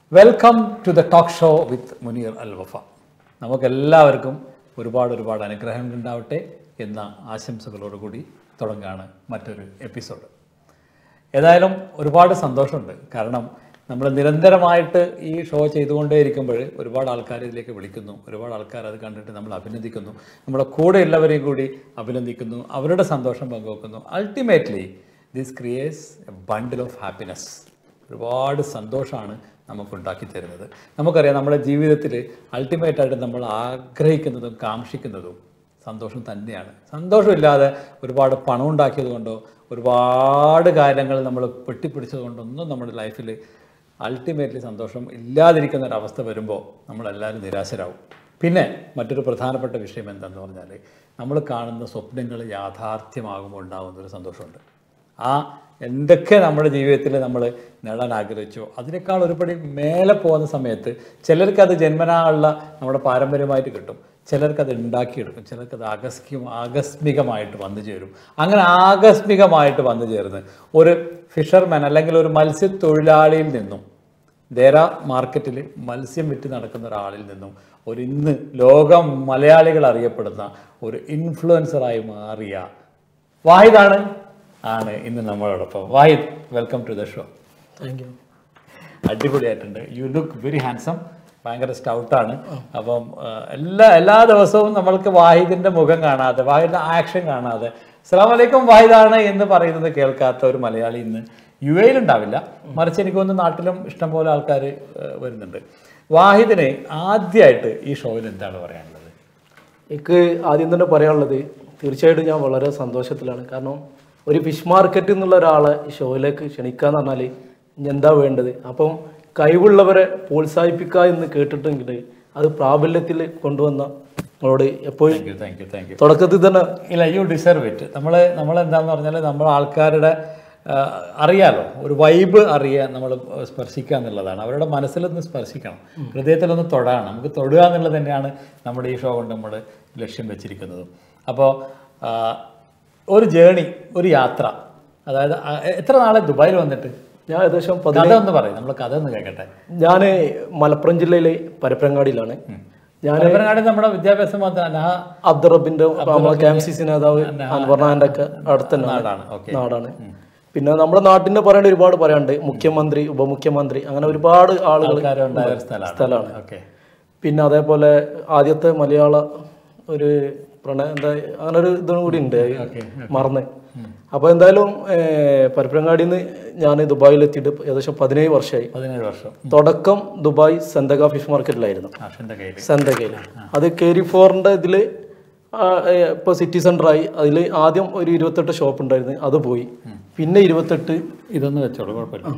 Welcome to the talk show with Muneer Al Wafa നമുക്കെല്ലാവർക്കും ഒരുപാട് ഒരുപാട് അനുഗ്രഹങ്ങൾ ഉണ്ടാവട്ടെ എന്ന ആശംസകളോടുകൂടി തുടങ്ങുകയാണ് മറ്റൊരു എപ്പിസോഡ് ഏതായാലും ഒരുപാട് സന്തോഷമുണ്ട് കാരണം നമ്മൾ നിരന്തരമായിട്ട് ഈ ഷോ ചെയ്തുകൊണ്ടേ ഇരിക്കുമ്പോൾ ഒരുപാട് ആൾക്കാർ ഇതിലേക്ക് വിളിക്കുന്നു ഒരുപാട് ആൾക്കാർ അത് കണ്ടിട്ട് നമ്മൾ അഭിനന്ദിക്കുന്നു നമ്മുടെ കൂടെ ഉള്ളവരെയും കൂടി അഭിനന്ദിക്കുന്നു അവരുടെ സന്തോഷം പങ്കുവെക്കുന്നു ultimately this creates a bundle of happiness ഒരുപാട് സന്തോഷമാണ് നമുക്കുണ്ടാക്കി തരുന്നത് നമുക്കറിയാം നമ്മുടെ ജീവിതത്തിൽ അൾട്ടിമേറ്റായിട്ട് നമ്മൾ ആഗ്രഹിക്കുന്നതും കാക്ഷിക്കുന്നതും സന്തോഷം തന്നെയാണ് സന്തോഷമില്ലാതെ ഒരുപാട് പണം ഉണ്ടാക്കിയത് കൊണ്ടോ ഒരുപാട് കാര്യങ്ങൾ നമ്മൾ പെട്ടിപ്പിടിച്ചത് കൊണ്ടൊന്നും നമ്മുടെ ലൈഫിൽ അൾട്ടിമേറ്റ്ലി സന്തോഷം ഇല്ലാതിരിക്കുന്ന ഒരവസ്ഥ വരുമ്പോൾ നമ്മളെല്ലാവരും നിരാശരാകും പിന്നെ മറ്റൊരു പ്രധാനപ്പെട്ട വിഷയം എന്താണെന്ന് പറഞ്ഞാൽ നമ്മൾ കാണുന്ന സ്വപ്നങ്ങൾ യാഥാർത്ഥ്യമാകുമ്പോൾ ഉണ്ടാകുന്ന ഒരു സന്തോഷമുണ്ട് ആ എന്തൊക്കെ നമ്മുടെ ജീവിതത്തിൽ നമ്മൾ നേടാൻ ആഗ്രഹിച്ചോ അതിനേക്കാൾ ഒരുപടി മേലെ പോകുന്ന സമയത്ത് ചിലർക്ക് അത് ജന്മനാ ഉള്ള നമ്മുടെ പാരമ്പര്യമായിട്ട് കിട്ടും ചിലർക്ക് അത് ഉണ്ടാക്കിയെടുക്കും ചിലർക്ക് അത് ആകസ്മിക ആകസ്മികമായിട്ട് വന്നു ചേരും അങ്ങനെ ആകസ്മികമായിട്ട് വന്നു ചേർന്ന് ഒരു ഫിഷർമാൻ അല്ലെങ്കിൽ ഒരു മത്സ്യത്തൊഴിലാളിയിൽ നിന്നും ദേര മാർക്കറ്റിൽ മത്സ്യം വിറ്റ് നടക്കുന്ന ഒരാളിൽ നിന്നും ഒരു ഇന്ന് ലോകം മലയാളികൾ അറിയപ്പെടുന്ന ഒരു ഇൻഫ്ലുവൻസറായി മാറിയ വാഹിദാണ് ആണ് ഇന്ന് നമ്മളോടൊപ്പം Wahid welcome to the show thank you അടിപൊളിയായിട്ടുണ്ട് യു ലുക്ക് വെരി ഹാൻസം ഭയങ്കര സ്റ്റൗട്ടാണ് അപ്പം ആ, എല്ലാ എല്ലാ ദിവസവും നമ്മൾക്ക് വാഹിദിന്റെ മുഖം കാണാതെ വാഹിദിന്റെ ആക്ഷൻ കാണാതെ അസ്സാം വലൈക്കും വാഹിദാണ് എന്ന് പറയുന്നത് കേൾക്കാത്ത ഒരു മലയാളി ഇന്ന് യു എയിലുണ്ടാവില്ല മറിച്ച് എനിക്ക് തോന്നുന്നു നാട്ടിലും ഇഷ്ടംപോലെ ആൾക്കാർ വരുന്നുണ്ട് വാഹിദിന് ആദ്യമായിട്ട് ഈ ഷോയിൽ എന്താണ് പറയാനുള്ളത് എനിക്ക് ആദ്യം തന്നെ പറയാനുള്ളത് തീർച്ചയായിട്ടും ഞാൻ വളരെ സന്തോഷത്തിലാണ് കാരണം ഒരു ഫിഷ് മാർക്കറ്റ് എന്നുള്ള ഒരാളെ ഈ ഷോയിലേക്ക് ക്ഷണിക്കാന്ന് പറഞ്ഞാൽ ഇനി എന്താ വേണ്ടത് അപ്പം കഴിവുള്ളവരെ പ്രോത്സാഹിപ്പിക്കുക എന്ന് കേട്ടിട്ടെങ്കിൽ അത് പ്രാബല്യത്തിൽ കൊണ്ടുവന്ന നമ്മളോട് എപ്പോഴും thank you thank you thank you തുടക്കത്തിൽ തന്നെ ഇല്ല യു ഡിസർവ് ഇറ്റ് നമ്മൾ നമ്മൾ എന്താന്ന് പറഞ്ഞാൽ നമ്മൾ ആൾക്കാരുടെ ആ, അറിയാലോ ഒരു വൈബ് അറിയാൻ നമ്മൾ സ്പർശിക്കുക എന്നുള്ളതാണ് അവരുടെ മനസ്സിലൊന്ന് സ്പർശിക്കണം ഹൃദയത്തിലൊന്ന് തൊടാണ് നമുക്ക് തൊടുക എന്നുള്ളത് തന്നെയാണ് നമ്മുടെ ഈ ഷോ കൊണ്ട് നമ്മൾ ലക്ഷ്യം വെച്ചിരിക്കുന്നതും അപ്പോൾ ഒരു ജേണി ഒരു യാത്ര അതായത് ആ, എത്ര നാളെ ദുബായിൽ വന്നിട്ട് ഞാൻ ഏകദേശം പതി കഥ ഒന്ന് പറയും നമ്മൾ കഥ ഒന്ന് കേൾക്കട്ടെ ഞാൻ മലപ്പുറം ജില്ലയിലെ പരപ്പരങ്ങാടിയിലാണ് ഞാൻ പരപ്പനങ്ങാടി നമ്മുടെ വിദ്യാഭ്യാസം മാത്രം നഹ അബ്ദുറബിന്റെ നമ്മളെ കെ എം സി സി നേതാവ് അൻവർണാന്റെ ഒക്കെ അടുത്തന്നെ നാടാണ് ഓക്കെ നാടാണ് പിന്നെ നമ്മുടെ നാട്ടിന്റെ പറയേണ്ട ഒരുപാട് പറയാനുണ്ട് മുഖ്യമന്ത്രി ഉപമുഖ്യമന്ത്രി അങ്ങനെ ഒരുപാട് ആളുകൾ ആൾക്കാരുണ്ടായ ഒരു സ്ഥലമാണ് സ്ഥലമാണ് ഓക്കെ പിന്നെ അതേപോലെ ആദ്യത്തെ മലയാള ഒരു പ്രണയ എന്താ അങ്ങനെ ഒരു ഇതും കൂടി ഉണ്ട് മറന്ന് അപ്പോൾ എന്തായാലും പരപ്പരങ്ങാടിയിൽ നിന്ന് ഞാൻ ദുബായിൽ എത്തിയിട്ട് ഏകദേശം പതിനേഴ് വർഷമായി പതിനേഴ് വർഷം തുടക്കം ദുബായ് സെന്തക ഫിഷ് മാർക്കറ്റിലായിരുന്നു ആഷിൻ്റെ കയ്യിൽ സെന്തകയിൽ അത് കേരി ഫോറിന്റെ ഇതിൽ ഇപ്പോൾ സിറ്റി സെൻ്ററായി അതിൽ ആദ്യം ഒരു ഇരുപത്തെട്ട് ഷോപ്പ് ഉണ്ടായിരുന്നു അത് പോയി പിന്നെ ഇരുപത്തെട്ട് ഇതൊന്ന് വെച്ചോളൂ കുഴപ്പമില്ല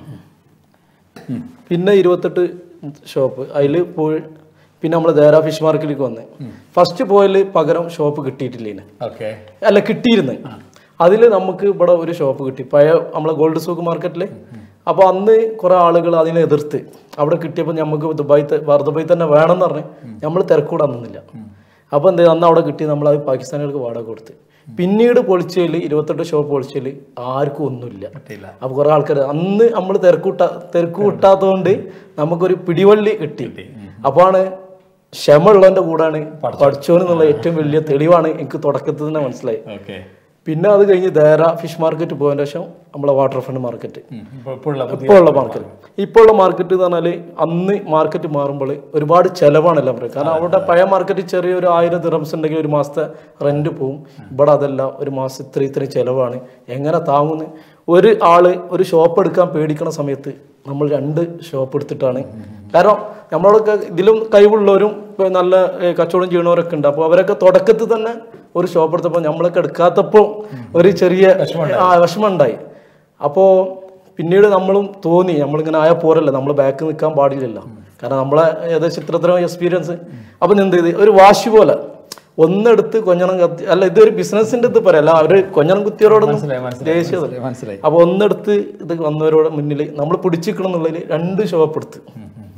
പിന്നെ ഇരുപത്തെട്ട് ഷോപ്പ് അതിൽ പോയി പിന്നെ നമ്മൾ ദേര ഫിഷ് മാർക്കറ്റിലേക്ക് വന്ന് ഫസ്റ്റ് പോയതിൽ പകരം ഷോപ്പ് കിട്ടിയിട്ടില്ല ഇതിന് ഓക്കെ അല്ല കിട്ടിയിരുന്നു അതിൽ നമുക്ക് ഇവിടെ ഒരു ഷോപ്പ് കിട്ടി പഴയ നമ്മളെ ഗോൾഡ് സൂക്ക് മാർക്കറ്റിൽ അപ്പോൾ അന്ന് കുറേ ആളുകൾ അതിനെ എതിർത്ത് അവിടെ കിട്ടിയപ്പോൾ നമുക്ക് ദുബായ് ത- വേറെ ദുബായ് തന്നെ വേണമെന്ന് പറഞ്ഞ് നമ്മൾ തിരക്കൂടാൻ നിന്നില്ല അപ്പോൾ എന്ത് ചെയ്തു? അന്ന് അവിടെ കിട്ടി നമ്മൾ അത് പാകിസ്ഥാനികൾക്ക് വാടക കൊടുത്ത് പിന്നീട് പൊളിച്ചതിൽ ഇരുപത്തെട്ട് ഷോപ്പ് പൊളിച്ചതിൽ ആർക്കും ഒന്നുമില്ല കിട്ടിയില്ല അപ്പോൾ കുറേ ആൾക്കാർ അന്ന് നമ്മൾ തിരക്കൂട്ട തിരക്ക് കൂട്ടാത്തതുകൊണ്ട് നമുക്കൊരു പിടിവള്ളി കിട്ടി അപ്പോഴാണ് ക്ഷമ ഉള്ളതിൻ്റെ കൂടാണ് പഠിച്ചോനെന്നുള്ള ഏറ്റവും വലിയ തെളിവാണ് എനിക്ക് തുടക്കത്തിൽ തന്നെ മനസ്സിലായി ഓക്കെ പിന്നെ അത് കഴിഞ്ഞ് ദേര ഫിഷ് മാർക്കറ്റ് പോയതിന് ശേഷം നമ്മളെ വാട്ടർ ഫ്രണ്ട് മാർക്കറ്റ് ഇപ്പോൾ ഉള്ള പുതിയ ഇപ്പോൾ ഉള്ള മാർക്കറ്റ് ഇപ്പോൾ ഉള്ള മാർക്കറ്റ് എന്ന് പറഞ്ഞാൽ അന്ന് മാർക്കറ്റ് മാറുമ്പോൾ ഒരുപാട് ചിലവാണ് എല്ലാം പറയുക കാരണം അവിടെ പഴയ മാർക്കറ്റ് ചെറിയൊരു ആയിരം ദിറംസ് ഉണ്ടെങ്കിൽ ഒരു മാസത്തെ റെന്റ് പോവും ഇവിടെ അതല്ല ഒരു മാസം ഇത്ര ഇത്രയും ചിലവാണ് എങ്ങനെ താങ്ങുന്നു ഒരു ആള് ഒരു ഷോപ്പ് എടുക്കാൻ പേടിക്കണ സമയത്ത് നമ്മൾ രണ്ട് ഷോപ്പ് എടുത്തിട്ടാണ് കാരണം നമ്മളൊക്കെ ഇതിലും കഴിവുള്ളവരും ഇപ്പൊ നല്ല ഏ, കച്ചവടം ചെയ്യണവരൊക്കെ ഉണ്ട് അപ്പോൾ അവരൊക്കെ തുടക്കത്തിൽ തന്നെ ഒരു ഷോപ്പ് എടുത്തപ്പോൾ നമ്മളൊക്കെ എടുക്കാത്തപ്പോൾ ഒരു ചെറിയ ആ വിഷമം ഉണ്ടായി അപ്പോൾ പിന്നീട് നമ്മളും തോന്നി നമ്മളിങ്ങനെ ആയാൽ പോരല്ല നമ്മൾ ബാക്ക് നിൽക്കാൻ പാടില്ലല്ലോ കാരണം നമ്മളെ ഏകദേശം ഇത്രത്തരം എക്സ്പീരിയൻസ് അപ്പം എന്ത് ചെയ്ത് ഒരു വാശി പോലെ ഒന്നെടുത്ത് കൊഞ്ഞണം കത്തി അല്ല ഇതൊരു ബിസിനസിന്റെ ഇത് പറയല്ല അവര് കൊഞ്ഞണം കുത്തിയവരോടൊന്നും മനസ്സിലായി മനസ്സിലായി ദേഷ്യം മനസ്സിലായി, മനസ്സിലായി അപ്പൊ ഒന്നെടുത്ത് ഇത് വന്നവരോട് മുന്നിൽ നമ്മൾ പിടിച്ചിക്കണം എന്നുള്ളതിൽ രണ്ട് ഷോപ്പ് എടുത്ത്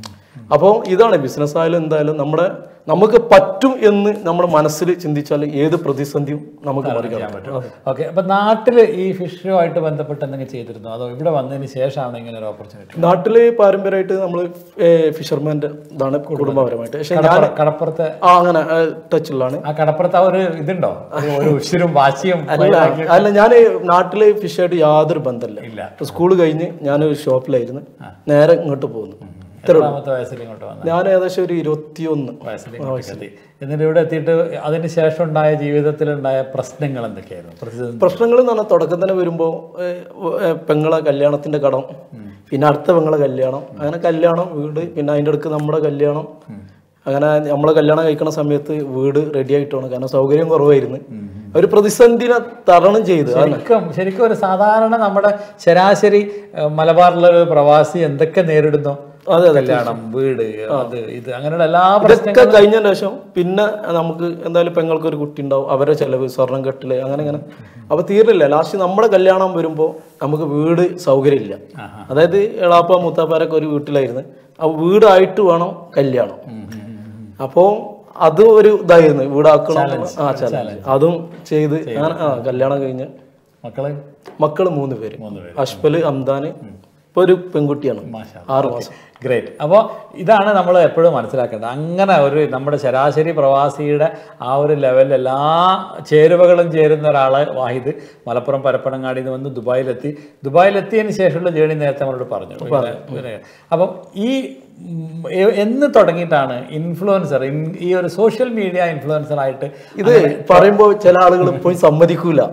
അപ്പോൾ ഇതാണ് ബിസിനസ് ആയാലും എന്തായാലും നമ്മുടെ നമുക്ക് പറ്റും എന്ന് നമ്മുടെ മനസ്സിൽ ചിന്തിച്ചാൽ ഏത് പ്രതിസന്ധിയും നമുക്ക് മറികടക്കാം ചെയ്യാൻ പറ്റും ഓക്കെ അപ്പൊ നാട്ടില് ഈ ഫിഷുമായിട്ട് ബന്ധപ്പെട്ട് എന്തെങ്കിലും ചെയ്തിരുന്നോ അതോ ഇവിടെ വന്നതിന് ശേഷമാണ് ഇങ്ങനെ ഒരു ഓപ്പർച്യൂണിറ്റി നാട്ടില് പാരമ്പര്യമായിട്ട് നമ്മൾ ഫിഷർമാൻ്റെ ഇതാണ് കുടുംബപരമായിട്ട് പക്ഷെ ഞാൻ കടപ്പുറത്ത് ആ അങ്ങനെ ടച്ചിലാണ് ആ കടപ്പുറത്ത് ആ ഒരു ഇതുണ്ടോ ഒരു- ഒരു ഉഷിരും വാശിയും അല്ല അല്ല ഞാൻ നാട്ടില് ഫിഷായിട്ട് യാതൊരു ബന്ധമില്ല ഇല്ല സ്കൂൾ കഴിഞ്ഞ് ഞാനൊരു ഷോപ്പിലായിരുന്നു നേരെ ഇങ്ങോട്ട് പോകുന്നു എത്രാമത്തെ വയസ്സിൽ ഇങ്ങോട്ട് വന്നത് ഞാൻ ഏകദേശം ഒരു ഇരുപത്തിയൊന്ന് വയസ്സിൽ ഇങ്ങോട്ടേക്ക് എത്തി എന്നിട്ട് ഇവിടെ എത്തിയിട്ട് അതിന് ശേഷം ഉണ്ടായ ജീവിതത്തിലുണ്ടായ പ്രശ്നങ്ങൾ എന്തൊക്കെയായിരുന്നു പ്രതിസന്ധി പ്രശ്നങ്ങൾ എന്ന് പറഞ്ഞാൽ തുടക്കം തന്നെ വരുമ്പോൾ പെങ്ങളെ കല്യാണത്തിന്റെ കടം പിന്നെ അടുത്ത പെങ്ങളെ കല്യാണം അങ്ങനെ കല്യാണം വീട് പിന്നെ അതിൻ്റെ അടുക്ക് നമ്മുടെ കല്യാണം അങ്ങനെ നമ്മളെ കല്യാണം കഴിക്കുന്ന സമയത്ത് വീട് റെഡി ആയിട്ടാണ് കാരണം സൗകര്യം കുറവായിരുന്നു ഒരു പ്രതിസന്ധിനെ തരണം ചെയ്ത് ശരിക്കും ശരിക്കും ഒരു സാധാരണ നമ്മുടെ ശരാശരി ഏഹ്, മലബാറിലെ ഒരു പ്രവാസി എന്തൊക്കെ നേരിടുന്നു അതെ കല്യാണം വീട് അത് ഇത് അങ്ങനെയുള്ള എല്ലാ പ്രശ്നങ്ങളും ഇതൊക്കെ കഴിഞ്ഞ ശേഷം പിന്നെ നമുക്ക് എന്തായാലും പെങ്ങൾക്ക് ഒരു കുട്ടി ഉണ്ടാവും അവരുടെ ചെലവ് സ്വർണം കെട്ടില് അങ്ങനെ അങ്ങനെ അപ്പൊ തീരില്ല ലാസ്റ്റ് നമ്മുടെ കല്യാണം വരുമ്പോൾ നമുക്ക് വീട് സൗകര്യമില്ല അതായത് എളാപ്പ മുത്താപ്പാരൊക്കെ ഒരു വീട്ടിലായിരുന്നു ആ വീടായിട്ട് വേണം കല്യാണം അപ്പോൾ അത് ഒരു ഇതായിരുന്നു വീടാക്കണം ആ ചലഞ്ച് അതും ചെയ്ത് അങ്ങനെ ആ കല്യാണം കഴിഞ്ഞ് മക്കള് മക്കള് മൂന്ന് പേര് മൂന്ന് പേര് അഷ്പല് അംദാന് ഇപ്പൊ ഒരു പെൺകുട്ടിയാണ് മാഷാ ആറ് മാസം ഗ്രേറ്റ് അപ്പോൾ ഇതാണ് നമ്മൾ എപ്പോഴും മനസ്സിലാക്കേണ്ടത് അങ്ങനെ ഒരു നമ്മുടെ ശരാശരി പ്രവാസിയുടെ ആ ഒരു ലെവലിൽ എല്ലാ ചേരുവകളും ചേരുന്ന ഒരാൾ വാഹിദ് മലപ്പുറം പരപ്പനങ്ങാടിയിൽ നിന്ന് വന്ന് ദുബായിലെത്തി ദുബായിലെത്തിയതിന് ശേഷമുള്ള ജേണി നേരത്തെ നമ്മളോട് പറഞ്ഞു പിന്നെ- പിന്നെ- അപ്പം ഈ ഉം, എ- എന്ന് തുടങ്ങിയിട്ടാണ് ഇൻഫ്ലുവൻസർ ഈ ഒരു സോഷ്യൽ മീഡിയ ഇൻഫ്ലുവൻസർ ആയിട്ട് ഇത് പറയുമ്പോ ചില ആളുകൾ ഇപ്പോഴും സമ്മതിക്കൂല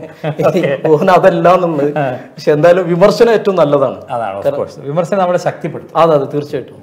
ഓൻ അതല്ല എന്നുള്ളത് പക്ഷെ എന്തായാലും വിമർശനം ഏറ്റവും നല്ലതാണ് അതാണ് ഓഫ് കോഴ്സ് വിമർശനം നമ്മളെ ശക്തിപ്പെടുത്തും അതെ അതെ തീർച്ചയായിട്ടും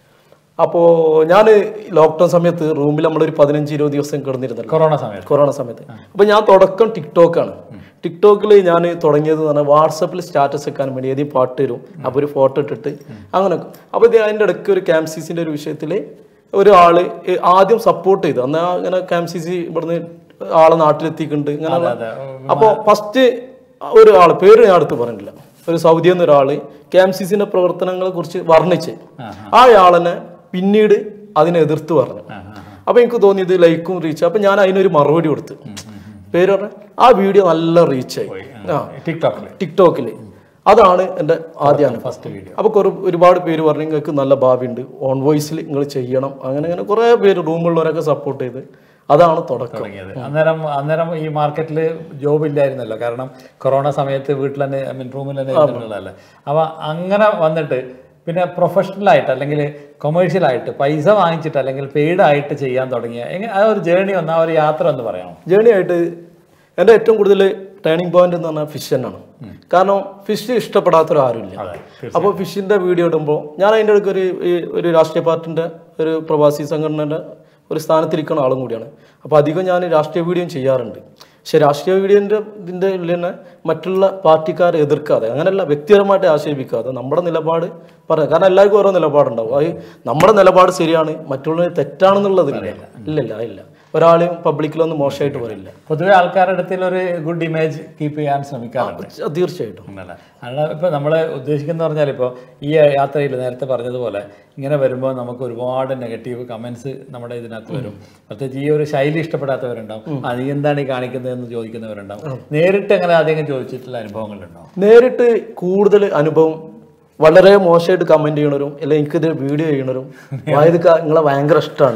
അപ്പോൾ ഞാൻ ലോക്ക്ഡൗൺ സമയത്ത് റൂമിൽ നമ്മളൊരു പതിനഞ്ച് ഇരുപത് ദിവസം കിടന്നിരുന്നല്ലോ കൊറോണ സമയത്ത് കൊറോണ സമയത്ത് അപ്പോൾ ഞാൻ തുടക്കം ടിക്ടോക്കാണ് ടിക്ടോക്കിൽ ഞാൻ തുടങ്ങിയത് എന്ന് പറഞ്ഞാൽ വാട്സപ്പിൽ സ്റ്റാറ്റസ് വെക്കാൻ വേണ്ടി ഏതെങ്കിലും പാട്ട് തരും അപ്പോൾ ഒരു ഫോട്ടോ ഇട്ടിട്ട് അങ്ങനെ അപ്പോൾ ഇത് അതിൻ്റെ ഇടയ്ക്ക് ഒരു ക്യാംസിസിൻ്റെ ഒരു വിഷയത്തിൽ ഒരാള് ഈ ആദ്യം സപ്പോർട്ട് ചെയ്തു അന്ന് ആ ഇങ്ങനെ ക്യാംസിസി ഇവിടുന്ന് ആളെ നാട്ടിലെത്തിയിട്ടുണ്ട് ഇങ്ങനെയുള്ള അതെ അപ്പോൾ ഫസ്റ്റ് ഒരു ആൾ പേര് ഞാൻ അടുത്ത് പറഞ്ഞില്ല ഒരു സൗദിയിൽ നിന്ന് ഒരാൾ ക്യാംസിസിന്റെ പ്രവർത്തനങ്ങളെ കുറിച്ച് വർണ്ണിച്ച് ആ ആളിനെ പിന്നീട് അതിനെ എതിർത്ത് പറഞ്ഞു അപ്പൊ എനിക്ക് തോന്നിയത് ലൈക്കും റീച്ച് അപ്പൊ ഞാൻ അതിനൊരു മറുപടി കൊടുത്ത് പേര് പറഞ്ഞ ആ വീഡിയോ നല്ല റീച്ചായി ആ ടിക്ടോക്കിൽ ടിക്ടോക്കിൽ അതാണ് എൻ്റെ ആദ്യ അനുഭവം ഫസ്റ്റ് വീഡിയോ അപ്പോൾ കുറേ ഒരുപാട് പേര് പറഞ്ഞു നിങ്ങൾക്ക് നല്ല ഭാവിയുണ്ട് ഓൺ വോയിസിൽ നിങ്ങൾ ചെയ്യണം അങ്ങനെ അങ്ങനെ കുറേ പേര് റൂമുള്ളവരൊക്കെ സപ്പോർട്ട് ചെയ്ത് അതാണ് തുടക്കം തുടങ്ങിയത് അന്നേരം അന്നേരം ഈ മാർക്കറ്റിൽ ജോബ് ഇല്ലായിരുന്നല്ലോ കാരണം കൊറോണ സമയത്ത് വീട്ടിൽ തന്നെ ഐ മീൻ റൂമിൽ തന്നെ ഇരുന്നിട്ടുള്ളതല്ലേ അപ്പൊ അങ്ങനെ വന്നിട്ട് പിന്നെ പ്രൊഫഷണൽ ആയിട്ട് അല്ലെങ്കിൽ കൊമേഴ്ഷ്യൽ ആയിട്ട് പൈസ വാങ്ങിച്ചിട്ട് അല്ലെങ്കിൽ പെയ്ഡ് ആയിട്ട് ചെയ്യാൻ തുടങ്ങിയ എങ്ങനെ ആ ഒരു ജേണി ഒന്ന് ആ ഒരു യാത്ര ഒന്ന് പറയാമോ ജേണി ആയിട്ട് എൻ്റെ ഏറ്റവും കൂടുതൽ ടേണിംഗ് പോയിന്റ് എന്ന് പറഞ്ഞാൽ ഫിഷ് തന്നെയാണ് കാരണം ഫിഷ് ഇഷ്ടപ്പെടാത്തൊരാരുമില്ല അതെ അപ്പോൾ ഫിഷിൻ്റെ വീഡിയോ ഇടുമ്പോൾ ഞാൻ അതിൻ്റെ ഇടയ്ക്ക് ഒരു ഈ ഒരു രാഷ്ട്രീയ പാർട്ടിൻ്റെ ഒരു പ്രവാസി സംഘടനയുടെ ഒരു സ്ഥാനത്തിരിക്കുന്ന ആളും കൂടിയാണ് അപ്പോൾ അധികം ഞാൻ രാഷ്ട്രീയ വീഡിയോയും ചെയ്യാറുണ്ട് പക്ഷെ രാഷ്ട്രീയ വീഡിയോൻ്റെ ഇതിൻ്റെ ഉള്ളിൽ തന്നെ മറ്റുള്ള പാർട്ടിക്കാരെ എതിർക്കാതെ അങ്ങനെയല്ല വ്യക്തിപരമായിട്ട് ആക്ഷേപിക്കാതെ നമ്മുടെ നിലപാട് പറയാം കാരണം എല്ലാവർക്കും ഓരോ നിലപാടുണ്ടാവും അത് നമ്മുടെ നിലപാട് ശരിയാണ് മറ്റുള്ളവർ തെറ്റാണെന്നുള്ളതില്ല ഇല്ലില്ല ഇല്ല ഒരാളെയും പബ്ലിക്കിലൊന്നും മോശമായിട്ട് പറയില്ല പൊതുവെ ആൾക്കാരുടെ അടുത്തിൽ ഒരു ഗുഡ് ഇമേജ് കീപ്പ് ചെയ്യാൻ ശ്രമിക്കാറുണ്ട് തീർച്ചയായിട്ടും ഉണ്ടല്ലേ അല്ല ഇപ്പോൾ നമ്മൾ ഉദ്ദേശിക്കുന്ന പറഞ്ഞാൽ ഇപ്പോൾ ഈ യാത്രയിൽ നേരത്തെ പറഞ്ഞതുപോലെ ഇങ്ങനെ വരുമ്പോൾ നമുക്ക് ഒരുപാട് നെഗറ്റീവ് കമൻസ് നമ്മുടെ ഇതിനകത്ത് വരും പ്രത്യേകിച്ച് ഈ ഒരു ശൈലി ഇഷ്ടപ്പെടാത്തവരുണ്ടാവും ആ നീ എന്താണ് ഈ കാണിക്കുന്നതെന്ന് ചോദിക്കുന്നവരുണ്ടാവും നേരിട്ട് അങ്ങനെ അധികം ചോദിച്ചിട്ടുള്ള അനുഭവങ്ങളുണ്ടോ നേരിട്ട് കൂടുതൽ അനുഭവം വളരെ മോശമായിട്ട് കമന്റ് ചെയ്യണവരും അല്ലെങ്കിൽ എനിക്കിത് വീഡിയോ ചെയ്യണവരും അതായത് നിങ്ങളെ ഭയങ്കര ഇഷ്ടമാണ്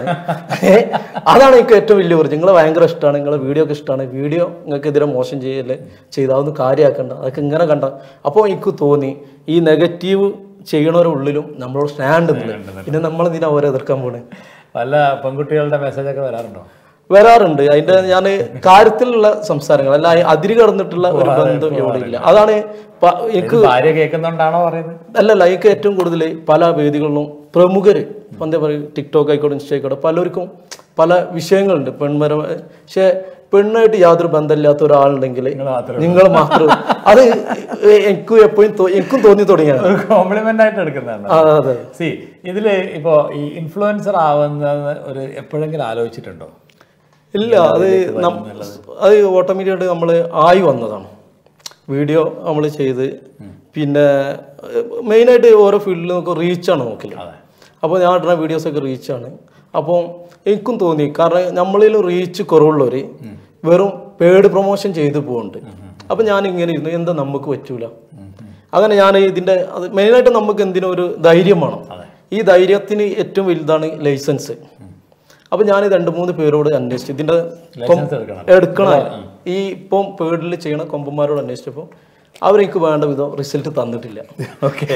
അതാണ് എനിക്ക് ഏറ്റവും വലിയ കുറിച്ച് നിങ്ങളെ ഭയങ്കര ഇഷ്ടമാണ് നിങ്ങളെ വീഡിയോ ഒക്കെ ഇഷ്ടമാണ് വീഡിയോ നിങ്ങൾക്ക് എതിരെ മോശം ചെയ്യല്ലേ ചെയ്ത് അതൊന്നും കാര്യമാക്കണ്ട അതൊക്കെ ഇങ്ങനെ കണ്ട അപ്പോൾ എനിക്ക് തോന്നി ഈ നെഗറ്റീവ് ചെയ്യണവരുടെ ഉള്ളിലും നമ്മളോട് സ്റ്റാൻഡ് ഉണ്ട് പിന്നെ നമ്മൾ എന്തിനാ ഓരോ എതിർക്കാൻ പോണേ പല പെൺകുട്ടികളുടെ മെസ്സേജൊക്കെ വരാറുണ്ടോ വരാറുണ്ട് അതിന്റെ ഞാൻ കാര്യത്തിലുള്ള സംസാരങ്ങൾ അല്ല അതിര് കടന്നിട്ടുള്ള ഒരു ബന്ധം ഇവിടെ ഇല്ല അതാണ് പ- എനിക്ക് ഭാര്യ കേൾക്കുന്നുണ്ടാണോ പറയുന്നത് അല്ലല്ല എനിക്ക് ഏറ്റവും കൂടുതൽ പല വേദികളിലും പ്രമുഖർ എന്താ പറയുക ടിക്ടോക്ക് ആയിക്കോട്ടെ ഇൻസ്റ്റ ആയിക്കോട്ടെ പലർക്കും പല വിഷയങ്ങളുണ്ട് പെൺപരമായ പക്ഷേ പെണ്ണായിട്ട് യാതൊരു ബന്ധമില്ലാത്ത ഒരാളുണ്ടെങ്കിൽ നിങ്ങൾ മാത്രമേ നിങ്ങൾ മാത്രം അത് എനിക്കും എപ്പോഴും തോ- എനിക്കും തോന്നി തുടങ്ങിയാണ് ഒരു കോംപ്ലിമെന്റ് ആയിട്ട് എടുക്കുന്നതാണ് അതെ അതെ സി ഇതില് ഇപ്പോ ഈ ഇൻഫ്ലുവൻസർ ആവുന്നത് ഒരു എപ്പോഴെങ്കിലും ആലോചിച്ചിട്ടുണ്ടോ ഇല്ല അത് നം- അത് ഓട്ടോമാറ്റിക്കായിട്ട് നമ്മൾ ആയി വന്നതാണ് വീഡിയോ നമ്മൾ ചെയ്ത് പിന്നെ മെയിനായിട്ട് ഓരോ ഫീൽഡിൽ നമുക്ക് റീച്ചാണ് നോക്കല് അതെ അപ്പോൾ ഞാൻ ഇടുന്ന വീഡിയോസൊക്കെ റീച്ചാണ് അപ്പോൾ എനിക്കും തോന്നി കാരണം നമ്മളിൽ റീച്ച് കുറവുള്ളവർ വെറും പേഡ് പ്രൊമോഷൻ ചെയ്തു പോകുന്നുണ്ട് അപ്പോൾ ഞാൻ ഇങ്ങനെ ഇരുന്നു എന്താ നമുക്ക് പറ്റൂല അങ്ങനെ ഞാൻ ഇതിൻ്റെ അത് മെയിനായിട്ട് നമുക്ക് എന്തിനും ഒരു ധൈര്യം വേണം ഈ ധൈര്യത്തിന് ഏറ്റവും വലുതാണ് ലൈസൻസ് അപ്പോൾ ഞാൻ രണ്ട് മൂന്ന് പേരോട് അന്വേഷിച്ചു ഇതിൻ്റെ ലൈസൻസ് എടുക്കണം എടുക്കണം ഈ ഇപ്പം പേടിൽ ചെയ്യണ കൊമ്പന്മാരോട് അന്വേഷിച്ചപ്പോൾ അവരെനിക്ക് വേണ്ട വിധം റിസൾട്ട് തന്നിട്ടില്ല ഓക്കെ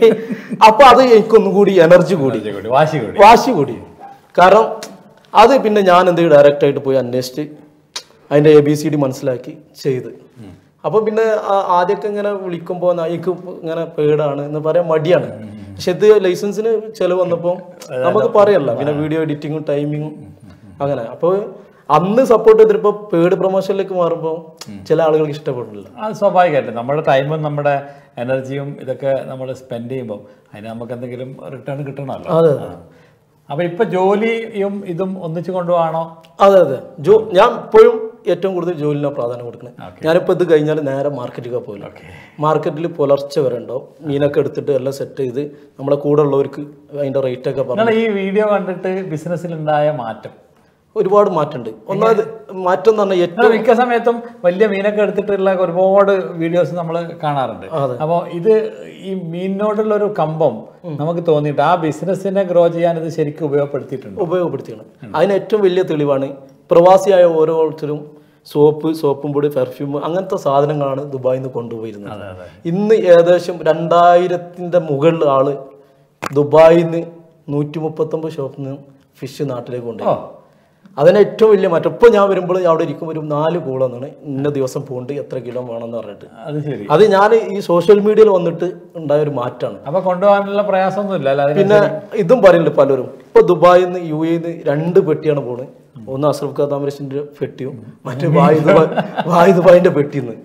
അപ്പൊ അത് എനിക്കൊന്നും കൂടി എനർജി കൂടി കൂടി വാശി കൂടി വാശി കൂടി കാരണം അത് പിന്നെ ഞാൻ എന്ത് ഡയറക്റ്റ് ആയിട്ട് പോയി അന്വേഷിച്ച് അതിന്റെ എ ബി സി ഡി മനസ്സിലാക്കി ചെയ്ത് അപ്പൊ പിന്നെ ആ- ആദ്യമൊക്കെ ഇങ്ങനെ വിളിക്കുമ്പോൾ എനിക്ക് ഇങ്ങനെ പേടാണ് എന്ന് പറയാൻ മടിയാണ് പക്ഷെ ഇത് ലൈസൻസിന് ചെലവ് വന്നപ്പോൾ നമുക്ക് പറയല്ല പിന്നെ വീഡിയോ എഡിറ്റിങ്ങും ടൈമിങ്ങും അങ്ങനെ അപ്പോൾ അന്ന് സപ്പോർട്ട് ചെയ്തിട്ട് പേഡ് പ്രൊമോഷനിലേക്ക് മാറുമ്പോൾ ചില ആളുകൾക്ക് ഇഷ്ടപ്പെടില്ല അത് സ്വാഭാവികമായിട്ടും നമ്മുടെ ടൈമും നമ്മുടെ എനർജിയും ഇതൊക്കെ നമ്മൾ സ്പെൻഡ് ചെയ്യുമ്പോൾ അതിന് നമുക്ക് എന്തെങ്കിലും റിട്ടേൺ കിട്ടണമല്ലോ അതെ ആ. അപ്പൊ ഇപ്പൊ ജോലിയും ഇതും ഒന്നിച്ചു കൊണ്ടുപോകണോ അതെ അതെ ജോ ഞാൻ ഇപ്പോഴും ഏറ്റവും കൂടുതൽ ജോലിനാണ് പ്രാധാന്യം കൊടുക്കുന്നത് ഞാനിപ്പോൾ ഇത് കഴിഞ്ഞാൽ നേരെ മാർക്കറ്റിലേക്ക് പോകില്ല മാർക്കറ്റിൽ പുലർച്ചെ വരെ ഉണ്ടാവും മീനൊക്കെ എടുത്തിട്ട് എല്ലാം സെറ്റ് ചെയ്ത് നമ്മളെ കൂടെ ഉള്ളവർക്ക് അതിൻ്റെ റേറ്റ് ഒക്കെ പറഞ്ഞു നിങ്ങൾ ഈ വീഡിയോ കണ്ടിട്ട് ബിസിനസ്സിൽ ഉണ്ടായ മാറ്റം ഒരുപാട് മാറ്റമുണ്ട് ഒന്നാമത് മാറ്റം എന്ന് പറഞ്ഞാൽ ഏറ്റവും നിങ്ങൾ മിക്ക സമയത്തും വലിയ മീനൊക്കെ എടുത്തിട്ടുള്ള ഒരുപാട് വീഡിയോസ് നമ്മൾ കാണാറുണ്ട് അപ്പോൾ ഇത് ഈ മീനിനോടുള്ള ഒരു കമ്പം നമുക്ക് തോന്നിയിട്ട് ആ ബിസിനസ്സിനെ ഗ്രോ ചെയ്യാൻ ഇത് ശരിക്കും ഉപയോഗപ്പെടുത്തിയിട്ടുണ്ട് ഉപയോഗപ്പെടുത്തിയാണ് അതിന് ഏറ്റവും വലിയ തെളിവാണ് പ്രവാസിയായ ഓരോരുത്തരും സോപ്പ് സോപ്പും പൊടി പെർഫ്യൂം അങ്ങനത്തെ സാധനങ്ങളാണ് ദുബായിൽ നിന്ന് കൊണ്ടുപോയിരുന്നത് അതെ അതെ ഇന്ന് ഏകദേശം രണ്ടായിരത്തിൻ്റെ മുകളിൽ ആള് ദുബായിൽ നിന്ന് നൂറ്റി മുപ്പത്തൊമ്പത് ഷോപ്പിൽ നിന്ന് ഫിഷ് നാട്ടിലേക്ക് കൊണ്ടുപോയി അതിന് ഏറ്റവും വലിയ മാറ്റം ഇപ്പോൾ ഞാൻ വരുമ്പോൾ അവിടെ ഇരിക്കുമ്പോൾ ഒരു നാല് കൂളെന്നാണ് ഇന്ന ദിവസം പോണ്ട് എത്ര കിലോ വേണമെന്ന് പറഞ്ഞിട്ട് അത് ശരി അത് ഞാൻ ഈ സോഷ്യൽ മീഡിയയിൽ വന്നിട്ട് ഉണ്ടായ ഒരു മാറ്റമാണ് അപ്പൊ കൊണ്ടുപോകാനുള്ള പ്രയാസമൊന്നുമില്ല അല്ല അതിന് പിന്നെ ഇതും പറയുന്നുണ്ട് പലരും ഇപ്പൊ ദുബായിൽ നിന്ന് യു എയിൽ നിന്ന് രണ്ട് പെട്ടിയാണ് പോണത് ഒന്ന് അഷ്റഫ് ഖാതാമരസിന്റെ പെട്ടിയും മറ്റു വായു ദുബായ് വായു ദുബായിന്റെ പെട്ടിന്ന്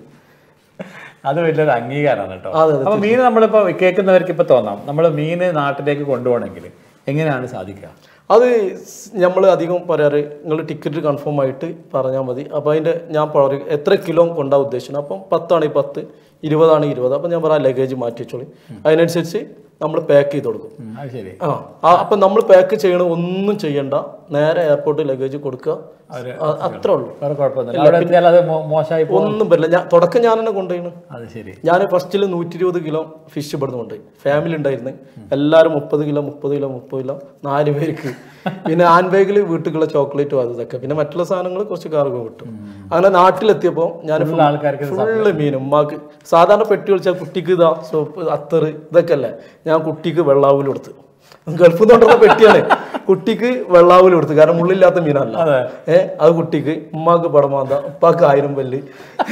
അത് വലിയൊരു അംഗീകാരമാണ് കേട്ടോ അതെ, അതെ, അപ്പൊ മീൻ നമ്മളിപ്പോ കേൾക്കുന്നവർക്ക് ഇപ്പൊ തോന്നാം നമ്മൾ മീന് നാട്ടിലേക്ക് കൊണ്ടുപോകണമെങ്കിൽ എങ്ങനെയാണ് സാധിക്കുക അത് നമ്മൾ അധികം പറയാറ് നിങ്ങൾ ടിക്കറ്റ് കൺഫേം ആയിട്ട് പറഞ്ഞാൽ മതി അപ്പോൾ അതിൻ്റെ ഞാൻ പറയും എത്ര കിലോ കൊണ്ടാ ഉദ്ദേശിക്കുന്നത് അപ്പം പത്താണെങ്കിൽ പത്ത് ഇരുപതാണ് ഇരുപത് അപ്പം ഞാൻ പറയാം ലഗേജ് മാറ്റി വെച്ചോളി അതിനനുസരിച്ച് നമ്മൾ പാക്ക് ചെയ്ത് കൊടുക്കും ഉം, അത് ശരി ആ ആ, അപ്പം നമ്മൾ പാക്ക് ചെയ്യണ ഒന്നും ചെയ്യണ്ട നേരെ എയർപോർട്ടിൽ ലഗേജ് കൊടുക്കുക അവര് ആ, അത്രേ ഉള്ളൂ വേറെ കുഴപ്പമൊന്നുമില്ല അവിടെ എത്തിയാൽ അത് മോ- മോശമായി പോകും ഒന്നും പറ്റില്ല ഞാൻ തുടക്കം ഞാൻ തന്നെ കൊണ്ടുപോയിന് അത് ശരി ഞാൻ ഫസ്റ്റിൽ നൂറ്റി ഇരുപത് കിലോ ഫിഷ് ഇവിടുന്ന് കൊണ്ടുപോയി ഫാമിലി ഉണ്ടായിരുന്നു എല്ലാവരും മുപ്പത് കിലോ മുപ്പത് കിലോ മുപ്പത് കിലോ നാല് പേർക്ക് പിന്നെ ഹാൻഡ് ബാഗിൽ വീട്ടിലുള്ള ചോക്ലേറ്റും അത് ഇതൊക്കെ പിന്നെ മറ്റുള്ള സാധനങ്ങൾ കുറച്ച് കാർഗോ കിട്ടും അങ്ങനെ നാട്ടിലെത്തിയപ്പോൾ ഞാൻ ഉള്ള ആൾക്കാർക്ക് ഇത് ഫുള്ള് മീൻ ഉമ്മാക്ക് സാധാരണ പെട്ടി വിളിച്ചാൽ കുട്ടിക്ക് ഇതാ സോപ്പ് അത്തറ് ഇതൊക്കെ അല്ലേ ഞാൻ കുട്ടിക്ക് വെള്ളാവൂല് കൊടുത്ത് ഗൾഫിൽ നിന്ന് കൊണ്ടുവന്ന പെട്ടിയാണ് കുട്ടിക്ക് വെള്ളാവൂല് കൊടുത്ത് കാരണം മുള്ളില്ലാത്ത മീനല്ല ഏ അത് കുട്ടിക്ക് ഉമ്മാക്ക് പടമാന്ത ഉപ്പാക്ക് ആയിരം പല്ല്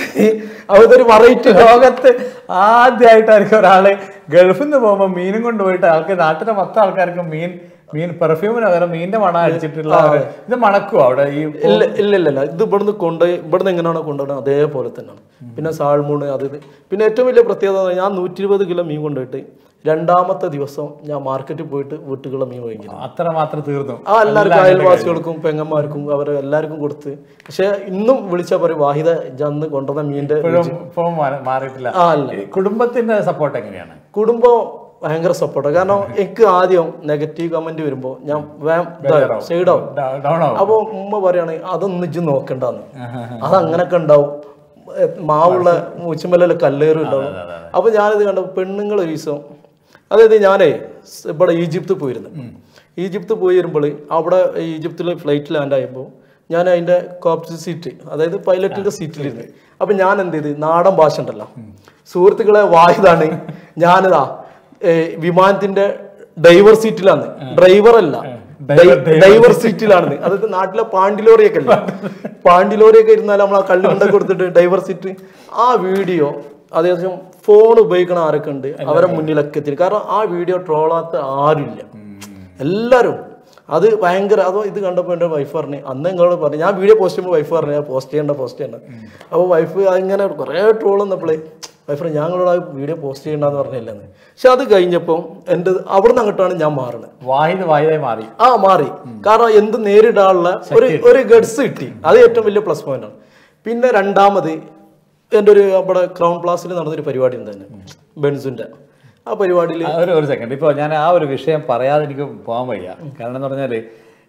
അതൊരു വെറൈറ്റി ലോകത്ത് ആദ്യമായിട്ടായിരിക്കും ഒരാള് ഗൾഫിൽ നിന്ന് പോകുമ്പോൾ മീനും കൊണ്ടുപോയിട്ട് ആൾക്ക് നാട്ടിലെ മൊത്തം ആൾക്കാർക്ക് മീൻ മീൻ പെർഫ്യൂമിന് പകരം മീനിന്റെ മണം അടിച്ചിട്ടുള്ള ഇത് മണക്കുവോ അവിടെ ഈ ഇല്ല ഇല്ല ഇല്ല ഇല്ല ഇത് ഇവിടുന്ന് കൊണ്ടുപോയി ഇവിടുന്ന് എങ്ങനെയാണോ കൊണ്ടുപോകുന്നത് അതേപോലെ തന്നെയാണ് പിന്നെ സാൾമൂണ് അത് ഇത് പിന്നെ ഏറ്റവും വലിയ പ്രത്യേകത എന്ന് പറഞ്ഞാൽ ഞാൻ നൂറ്റി ഇരുപത് കിലോ മീൻ കൊണ്ടുപോയിട്ട് രണ്ടാമത്തെ ദിവസം ഞാൻ മാർക്കറ്റിൽ പോയിട്ട് വീട്ടുകളുടെ മീൻ വാങ്ങിക്കുന്നു അത്ര മാത്രം തീർന്നു ആ എല്ലാവർക്കും അയൽവാസികൾക്കും പെങ്ങന്മാർക്കും അവർ എല്ലാവർക്കും കൊടുത്ത് പക്ഷെ ഇന്നും വിളിച്ചാൽ പറയും വാഹിദ ജന്ന് കൊണ്ടുവന്ന മീനിന്റെ ഇപ്പോഴും ഇപ്പം മാ- മാറിയിട്ടില്ല ആ അല്ല ഈ കുടുംബത്തിന്റെ സപ്പോർട്ട് എങ്ങനെയാണ് കുടുംബം ഭയങ്കര സപ്പോർട്ടാണ് കാരണം എനിക്ക് ആദ്യം നെഗറ്റീവ് കമന്റ് വരുമ്പോൾ ഞാൻ വേം സൈഡാവും ഡൗൺ ആവും അപ്പൊ ഉമ്മ പറയാണ് അതൊന്നും ഇജ്ജ് നോക്കണ്ടെന്ന് അത് അങ്ങനൊക്കെ ഉണ്ടാവും ഏ, മാവുള്ള മൂച്ചുമല്ല കല്ലേറും ഉണ്ടാവും അപ്പൊ ഞാനിത് കണ്ട പെണ്ണുങ്ങൾ ഒരു ദിവസം അതായത് ഞാനേ സ് ഇവിടെ ഈജിപ്ത് പോയിരുന്നു ഈജിപ്ത് പോയി വരുമ്പോൾ അവിടെ ഈജിപ്തിൽ ഫ്ലൈറ്റ് ലാൻഡ് ആയപ്പോൾ ഞാൻ അതിന്റെ കോപ്റ്റ് സീറ്റ് അതായത് പൈലറ്റിന്റെ സീറ്റിലിരുന്ന് അപ്പൊ ഞാൻ എന്ത് ചെയ്ത് നാടൻ ഭാഷ ഉണ്ടല്ലോ സുഹൃത്തുക്കളെ വായുതാണ് ഞാനിതാ ഏ, വിമാനത്തിന്റെ ഡ്രൈവർ സീറ്റിലാണ് ഡ്രൈവർ അല്ല ഡ്രൈവർ സീറ്റിലാണ് അതായത് നാട്ടിലെ പാണ്ടിലോറിയൊക്കെ അല്ലേ പാണ്ടിലോറിയൊക്കെ ഇരുന്നാൽ നമ്മൾ ആ കള്ളിമുണ്ട കൊടുത്തിട്ട് ഡ്രൈവർ സീറ്റ് ആ വീഡിയോ അത്യാവശ്യം ഫോൺ ഉപയോഗിക്കണ ആരൊക്കെ ഉണ്ട് അവരെ മുന്നിലൊക്കെ എത്തി കാരണം ആ വീഡിയോ ട്രോളാത്ത ആരുമില്ല എല്ലാവരും അത് ഭയങ്കര അതോ ഇത് കണ്ടപ്പോൾ എൻ്റെ വൈഫ് പറഞ്ഞു അന്ന് നിങ്ങളോട് പറഞ്ഞു ഞാൻ വീഡിയോ പോസ്റ്റ് ചെയ്യുമ്പോൾ വൈഫ് പറഞ്ഞു ഞാൻ പോസ്റ്റ് ചെയ്യണ്ട പോസ്റ്റ് ചെയ്യണ്ട അപ്പോൾ വൈഫ് അതിങ്ങനെ കുറേ ട്രോൾ വന്നപ്പോഴേ വൈഫ് പറഞ്ഞു ഞങ്ങളോട് ആ വീഡിയോ പോസ്റ്റ് ചെയ്യണ്ടെന്ന് പറഞ്ഞില്ലെന്ന് പക്ഷെ അത് കഴിഞ്ഞപ്പോൾ എൻ്റെ അവിടെ നിന്ന് അങ്ങോട്ടാണ് ഞാൻ മാറുന്നത് വാഹിദ് വാഹിദായി മാറി ആ മാറി കാരണം എന്ത് നേരിടാനുള്ള ഒരു ഒരു ഗഡ്സ് കിട്ടി അത് ഏറ്റവും വലിയ പ്ലസ് പോയിന്റ് ആണ് പിന്നെ രണ്ടാമത് എൻ്റെ ഒരു അവിടെ ക്രൗൺ പ്ലാസിൽ നടന്നൊരു പരിപാടി ഉണ്ടായിരുന്നു ബെൻസിൻ്റെ ആ പരിപാടിയിൽ ആ, ഒരു ഒരു സെക്കൻഡ് ഇപ്പോൾ ഞാൻ ആ ഒരു വിഷയം പറയാതെ എനിക്ക് പോകാൻ വയ്യ കാരണം എന്ന് പറഞ്ഞാൽ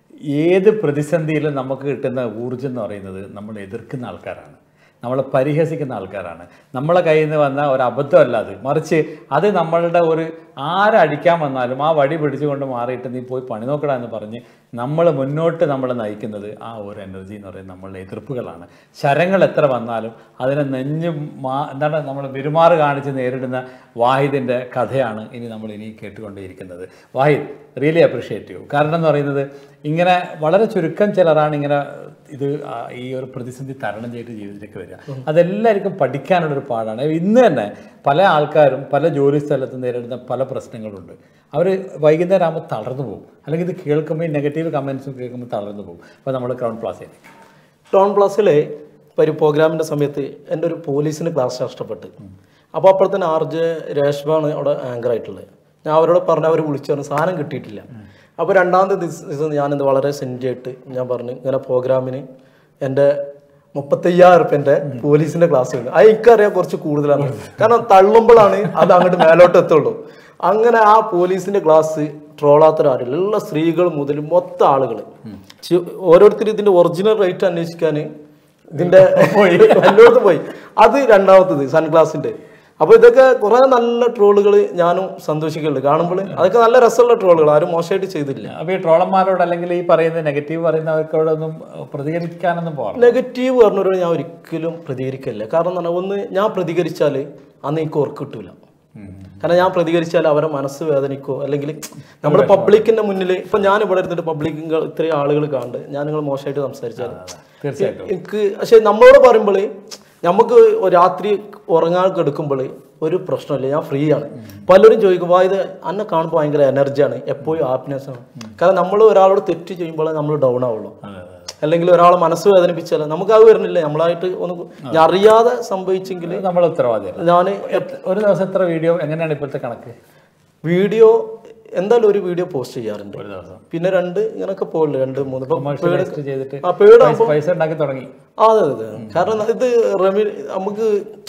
ഏത് പ്രതിസന്ധിയിലും നമുക്ക് കിട്ടുന്ന ഊർജ്ജം എന്ന് പറയുന്നത് നമ്മൾ എതിർക്കുന്ന ആൾക്കാരാണ് നമ്മളെ പരിഹസിക്കുന്ന ആൾക്കാരാണ് നമ്മളെ കയ്യിൽ നിന്ന് വന്ന ഒരു അബദ്ധമല്ല അത് മറിച്ച് അത് നമ്മളുടെ ഒരു ആരടിക്കാൻ വന്നാലും ആ വടി പിടിച്ചുകൊണ്ട് മാറിയിട്ട് നീ പോയി പണി നോക്കടാ എന്ന് പറഞ്ഞ് നമ്മൾ മുന്നോട്ട് നമ്മളെ നയിക്കുന്നത് ആ ഒരു എനർജി എന്ന് പറയുന്നത് നമ്മളുടെ എതിർപ്പുകളാണ് ശരങ്ങൾ എത്ര വന്നാലും അതിനെ നെഞ്ഞ് മാ എന്താണ് നമ്മൾ പെരുമാറ് കാണിച്ച് നേരിടുന്ന വാഹിദിൻ്റെ കഥയാണ് ഇനി നമ്മൾ ഇനി കേട്ടുകൊണ്ടേയിരിക്കുന്നത് വാഹിദ് റിയലി അപ്രിഷ്യേറ്റ് ചെയ്യൂ കാരണം എന്ന് പറയുന്നത് ഇങ്ങനെ വളരെ ചുരുക്കം ചിലരാണ് ഇങ്ങനെ ഇത് ആ, ഈ ഒരു പ്രതിസന്ധി തരണം ചെയ്ത് ജീവിതത്തിലേക്ക് വരിക അതെല്ലാവർക്കും പഠിക്കാനുള്ളൊരു പാടാണ് ഇന്ന് തന്നെ പല ആൾക്കാരും പല ജോലി സ്ഥലത്ത് നേരിടുന്ന പല പ്രശ്നങ്ങളുണ്ട് അവർ വൈകുന്നേരം ആകുമ്പോൾ തളർന്നു പോകും അല്ലെങ്കിൽ ഇത് കേൾക്കുമ്പോൾ ഈ നെഗറ്റീവ് കമൻസും കേൾക്കുമ്പോൾ തളർന്നു പോകും അപ്പോൾ നമ്മൾ ക്രൗൺ പ്ലാസയിൽ ടൗൺ പ്ലസിലെ ഒരു പ്രോഗ്രാമിൻ്റെ സമയത്ത് എൻ്റെ ഒരു പോലീസിന് ക്ലാസ് നഷ്ടപ്പെട്ട് അപ്പോൾ അപ്പോഴത്തേന് ആർ ജെ രേഷ്മാണ് അവിടെ ആങ്കർ ആയിട്ടുള്ളത് ഞാൻ അവരോട് പറഞ്ഞ അവർ വിളിച്ചു പറഞ്ഞു സാധനം കിട്ടിയിട്ടില്ല അപ്പോൾ രണ്ടാമത്തെ ദിവസ- ദിവസം ഞാനിത് വളരെ സെൻറ്റായിട്ട് ഞാൻ പറഞ്ഞു ഇങ്ങനെ പ്രോഗ്രാമിന് എൻ്റെ മുപ്പത്തയ്യായിരം റുപ്യൻ്റെ പോലീസിൻ്റെ ക്ലാസ് ഉണ്ട് അത് എനിക്കറിയാം കുറച്ച് കൂടുതലാണ് കാരണം തള്ളുമ്പോഴാണ് അത് അങ്ങോട്ട് മേലോട്ട് എത്തുള്ളൂ അങ്ങനെ ആ പോലീസിൻ്റെ ക്ലാസ് ട്രോളാത്തരാരില്ല എല്ലാ സ്ത്രീകൾ മുതൽ മൊത്തം ആളുകൾ ഓരോരുത്തരും ഇതിൻ്റെ ഒറിജിനൽ റേറ്റ് അന്വേഷിക്കാൻ ഇതിന്റെ എല്ലായിടത്തും പോയി അത് രണ്ടാമത്തത് സൺഗ്ലാസിന്റെ അപ്പൊ ഇതൊക്കെ കുറെ നല്ല ട്രോളുകൾ ഞാനും സന്തോഷിക്കുന്നുണ്ട് കാണുമ്പോൾ അതൊക്കെ നല്ല രസമുള്ള ട്രോളുകൾ ആരും മോശമായിട്ട് ചെയ്തില്ല അപ്പോൾ ഈ ട്രോളന്മാരോട് അല്ലെങ്കിൽ ഈ പറയുന്ന നെഗറ്റീവ് പറയുന്നവർക്കോടൊന്നും പ്രതികരിക്കാനൊന്നും പോകാം നെഗറ്റീവ് പറഞ്ഞവരോട് ഞാൻ ഒരിക്കലും പ്രതികരിക്കില്ല കാരണം എന്ന് പറഞ്ഞാൽ ഒന്ന് ഞാൻ പ്രതികരിച്ചാൽ അന്ന് എനിക്ക് ഉറക്കം കിട്ടൂല കാരണം ഞാൻ പ്രതികരിച്ചാൽ അവരെ മനസ്സ് വേദനിക്കോ അല്ലെങ്കിൽ നമ്മുടെ പബ്ലിക്കിന്റെ മുന്നിൽ ഇപ്പൊ ഞാൻ ഇവിടെ ഇരുന്നിട്ട് പബ്ലിക് ഇത്രയും ആളുകൾ കാണുന്നുണ്ട് ഞാൻ നിങ്ങൾ മോശമായിട്ട് സംസാരിച്ചാൽ തീർച്ചയായിട്ടും എനിക്ക് പക്ഷെ നമ്മളോട് പറയുമ്പോൾ നമുക്ക് ഒരു രാത്രി ഉറങ്ങാൻ കിടക്കുമ്പോൾ ഒരു പ്രശ്നമില്ല ഞാൻ ഫ്രീ ആണ് പലരും ചോദിക്കും "വാ, ഇത് അന്നെ കാണുമ്പോൾ ഭയങ്കര എനർജിയാണ് എപ്പോഴും ഹാപ്പിനെസ് ആണ് കാരണം നമ്മൾ ഒരാളോട് തെറ്റ് ചെയ്യുമ്പോൾ നമ്മൾ ഡൗൺ ആവുള്ളൂ അതെ, അതെ. അല്ലെങ്കിൽ ഒരാളെ മനസ്സ് വേദനിപ്പിച്ചാൽ നമുക്ക് അത് വരുന്നില്ല നമ്മളായിട്ട് ഒന്ന് ഞാൻ അറിയാതെ സംഭവിച്ചെങ്കിൽ ഇത് നമ്മൾ ഉത്തരവാദിയല്ല ഞാൻ ഒരു ദിവസം എത്ര വീഡിയോ എങ്ങനെയാണ് ഇപ്പോഴത്തെ കണക്ക് വീഡിയോ എന്തായാലും ഒരു വീഡിയോ പോസ്റ്റ് ചെയ്യാറുണ്ട് ഒരു ദിവസം പിന്നെ രണ്ട് ഇങ്ങനൊക്കെ പോകില്ല രണ്ട് മൂന്ന് ഇപ്പൊ കൊമേഴ്ഷ്യലൈസ്ഡ് ചെയ്തിട്ട് ആ പേട് പൈസ- പൈസ ഉണ്ടാക്കി തുടങ്ങി ആ, അതെ അതെ അതെ കാരണം ഇത് റെവി നമുക്ക്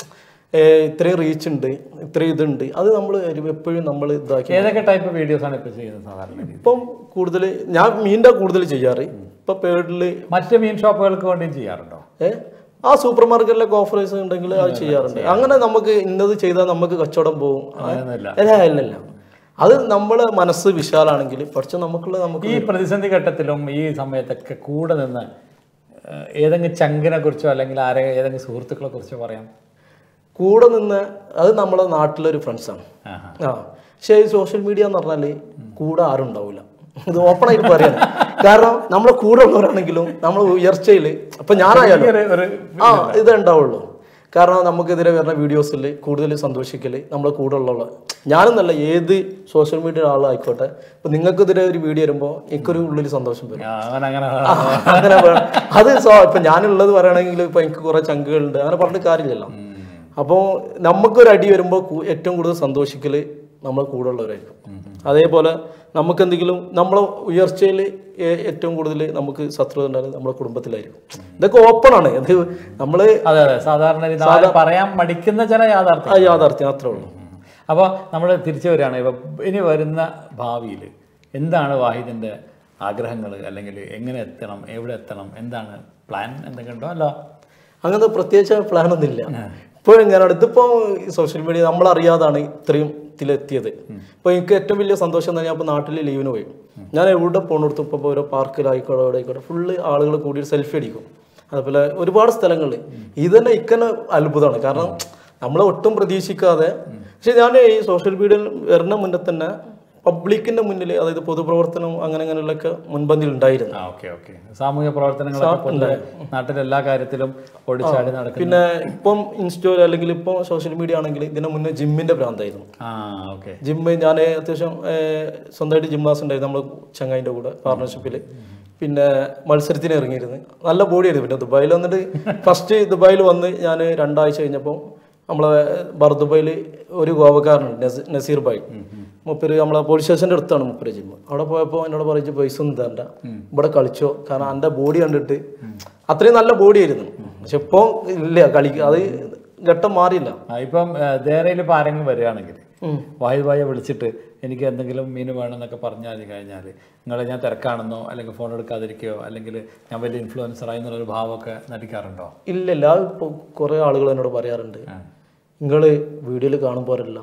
ഏ, ഇത്രയും റീച്ച് ഉണ്ട് ഇത്രയും ഇതുണ്ട് അത് നമ്മൾ എപ്പോഴും നമ്മൾ ഇതാക്കി ഏതൊക്കെ ടൈപ്പ് വീഡിയോസ് ആണ് ഇപ്പോൾ ചെയ്യുന്നത് സാധാരണ രീതിയിൽ? ഇപ്പം കൂടുതൽ ഞാൻ മീൻ്റെ കൂടുതൽ ചെയ്യാറ് ഇപ്പൊ പേഡിൽ മറ്റ് മീൻ ഷോപ്പുകൾക്ക് വേണ്ടിയും ചെയ്യാറുണ്ടോ ഏ ആ സൂപ്പർ മാർക്കറ്റിലൊക്കെ ഓഫേഴ്സ് ഉണ്ടെങ്കിൽ അത് ചെയ്യാറുണ്ട് അങ്ങനെ നമുക്ക് ഇന്നത് ചെയ്താൽ നമുക്ക് കച്ചവടം പോകും അങ്ങനെയൊന്നുമില്ല ഇല്ല ഇല്ല ഇല്ല അത് നമ്മളെ മനസ്സ് വിശാലാണെങ്കിൽ പക്ഷെ നമുക്കുള്ള നമുക്ക് ഈ പ്രതിസന്ധി ഘട്ടത്തിലും ഈ സമയത്തൊക്കെ കൂടെ നിന്ന് ഏഹ്, ഏതെങ്കിലും ചങ്കിനെ കുറിച്ചോ അല്ലെങ്കിൽ ആരെ ഏതെങ്കിലും സുഹൃത്തുക്കളെ കുറിച്ചോ പറയാം കൂടെ നിന്ന് അത് നമ്മളെ നാട്ടിലൊരു ഫ്രണ്ട്സാണ് ആഹാ. ആ പക്ഷേ ഈ സോഷ്യൽ മീഡിയ എന്ന് പറഞ്ഞാല് കൂടെ ആരും ഉണ്ടാവില്ല ഇത് ഓപ്പൺ ആയിട്ട് പറയാം കാരണം നമ്മളെ കൂടെ ഉള്ളവരാണെങ്കിലും നമ്മൾ ഉയർച്ചയിൽ ഇപ്പൊ ഞാനായാലും ഒരു ഒരു ആ ഇത് ഉണ്ടാവുള്ളൂ കാരണം നമുക്കെതിരെ വരുന്ന വീഡിയോസിൽ കൂടുതൽ സന്തോഷിക്കൽ നമ്മളെ കൂടെ ഉള്ള ഞാനെന്നല്ല ഏത് സോഷ്യൽ മീഡിയ ആളായിക്കോട്ടെ ഇപ്പൊ നിങ്ങൾക്കെതിരെ ഒരു വീഡിയോ വരുമ്പോൾ എനിക്കൊരു ഉള്ളിൽ സന്തോഷം വരും ആ, അങ്ങനെ അങ്ങനെ അങ്ങനെ വേണം. അത് സോ- ഇപ്പൊ ഞാനുള്ളത് പറയുകയാണെങ്കിൽ ഇപ്പൊ എനിക്ക് കുറെ ചങ്കുകളുണ്ട് അങ്ങനെ പറഞ്ഞിട്ട് കാര്യമില്ലല്ലോ അപ്പോൾ നമുക്കൊരു അടി വരുമ്പോൾ കൂ- ഏറ്റവും കൂടുതൽ സന്തോഷിക്കല് നമ്മളെ കൂടെ ഉള്ളവരായിരിക്കും അതേപോലെ നമുക്ക് എന്തെങ്കിലും നമ്മളെ ഉയർച്ചയിൽ ഏറ്റവും കൂടുതൽ നമുക്ക് ശത്രുത ഉണ്ടാകുന്നത് നമ്മുടെ കുടുംബത്തിലായിരിക്കും ഇതൊക്കെ ഓപ്പൺ ആണ് ഇത് നമ്മള് അതെ അതെ സാധാരണ രീതി ആരും പറയാൻ മടിക്കുന്ന ചില യാഥാർത്ഥ്യം ആ യാഥാർത്ഥ്യം അത്രേ ഉള്ളൂ അപ്പോൾ നമ്മൾ തിരിച്ചു വരികയാണ് ഇപ്പം ഇനി വരുന്ന ഭാവിയിൽ എന്താണ് വാഹിദിൻ്റെ ആഗ്രഹങ്ങൾ അല്ലെങ്കിൽ എങ്ങനെ എത്തണം എവിടെ എത്തണം എന്താണ് പ്ലാൻ എന്തെങ്കിലും ഉണ്ടോ അല്ലോ അങ്ങനത്തെ പ്രത്യേകിച്ച് പ്ലാൻ ഒന്നുമില്ല ഇപ്പോഴും ഞാനാണ് ഇതിപ്പോ സോഷ്യൽ മീഡിയ നമ്മളറിയാതാണ് ഇത്രയും ഇതിലെത്തിയത് ഇപ്പൊ എനിക്ക് ഏറ്റവും വലിയ സന്തോഷം തന്നെ ഞാൻ ഇപ്പോൾ നാട്ടിൽ ലീവിന് പോയി ഞാൻ എവിടെ പോകണമെടുത്ത് ഇപ്പോൾ ഓരോ പാർക്കിലായിക്കോട്ടെ അവിടെ ആയിക്കോട്ടെ ഫുള്ള് ആളുകൾ കൂടി സെൽഫി അടിക്കും അതുപോലെ ഒരുപാട് സ്ഥലങ്ങളിൽ ഇത് തന്നെ ഇക്കന്നെ അത്ഭുതമാണ് കാരണം നമ്മൾ ഒട്ടും പ്രതീക്ഷിക്കാതെ പക്ഷെ ഞാൻ ഈ സോഷ്യൽ മീഡിയയിൽ വരുന്ന മുന്നേ തന്നെ പബ്ലിക്കിന്റെ മുന്നിൽ അതായത് പൊതുപ്രവർത്തനം അങ്ങനെ അങ്ങനെയുള്ളൊക്കെ മുൻപന്തിയിൽ ഉണ്ടായിരുന്നു ആ ഓക്കെ ഓക്കെ സാമൂഹ്യ പ്രവർത്തനങ്ങളൊക്കെ പൊതുവെ നാട്ടിലെ എല്ലാ കാര്യത്തിലും ഓടിച്ചാടി നടക്കുന്നു പിന്നെ ഇപ്പം ഇൻസ്റ്റോയിൽ അല്ലെങ്കിൽ ഇപ്പം സോഷ്യൽ മീഡിയ ആണെങ്കിൽ ഇതിന് മുന്നേ ജിമ്മിന്റെ ഭ്രാന്തായിരുന്നു ആ ഓക്കെ ജിമ്മ് ഞാൻ അത്യാവശ്യം ഏർ, സ്വന്തമായിട്ട് ജിം ക്ലാസ് ഉണ്ടായിരുന്നു നമ്മൾ ചങ്ങായിൻ്റെ കൂടെ പാർട്ണർഷിപ്പിൽ പിന്നെ മത്സരത്തിന് ഇറങ്ങിയിരുന്നു നല്ല ബോഡിയായിരുന്നു പിന്നെ ദുബായിൽ വന്നിട്ട് ഫസ്റ്റ് ദുബായിൽ വന്ന് ഞാൻ രണ്ടാഴ്ച കഴിഞ്ഞപ്പോൾ നമ്മളെ ബർദുബായിൽ ഒരു ഗോവക്കാരനുണ്ട് നസ- നസീർ ഭായ് മുപ്പര് നമ്മളെ പോലീസ് സ്റ്റേഷൻ്റെ അടുത്താണ് മുപ്പര് ജിമ്മ് അവിടെ പോയപ്പോൾ എന്നോട് പറയിച്ച് പൈസ ഒന്നും തരണ്ട ഇവിടെ കളിച്ചോ കാരണം എൻ്റെ ബോഡി കണ്ടിട്ട് അത്രയും നല്ല ബോഡി ആയിരുന്നു പക്ഷെ ഇപ്പോൾ ഇല്ല കളി അത് ഘട്ടം മാറിയില്ല ആ, ഇപ്പം ദേരയിൽ ഇപ്പം ആരെങ്കിലും വരികയാണെങ്കിൽ വായു വായ വിളിച്ചിട്ട് എനിക്ക് എന്തെങ്കിലും മീൻ വേണമെന്നൊക്കെ പറഞ്ഞാൽ കഴിഞ്ഞാൽ നിങ്ങളെ ഞാൻ തിരക്കാണെന്നോ അല്ലെങ്കിൽ ഫോൺ എടുക്കാതിരിക്കുകയോ അല്ലെങ്കിൽ ഞാൻ വലിയ ഇൻഫ്ലുവൻസറായി എന്നുള്ളൊരു ഭാവമൊക്കെ നടിക്കാറുണ്ടോ ഇല്ലില്ല അത് ഇപ്പോൾ കുറേ ആളുകൾ എന്നോട് പറയാറുണ്ട് നിങ്ങൾ വീഡിയോയിൽ കാണുമ്പോഴല്ല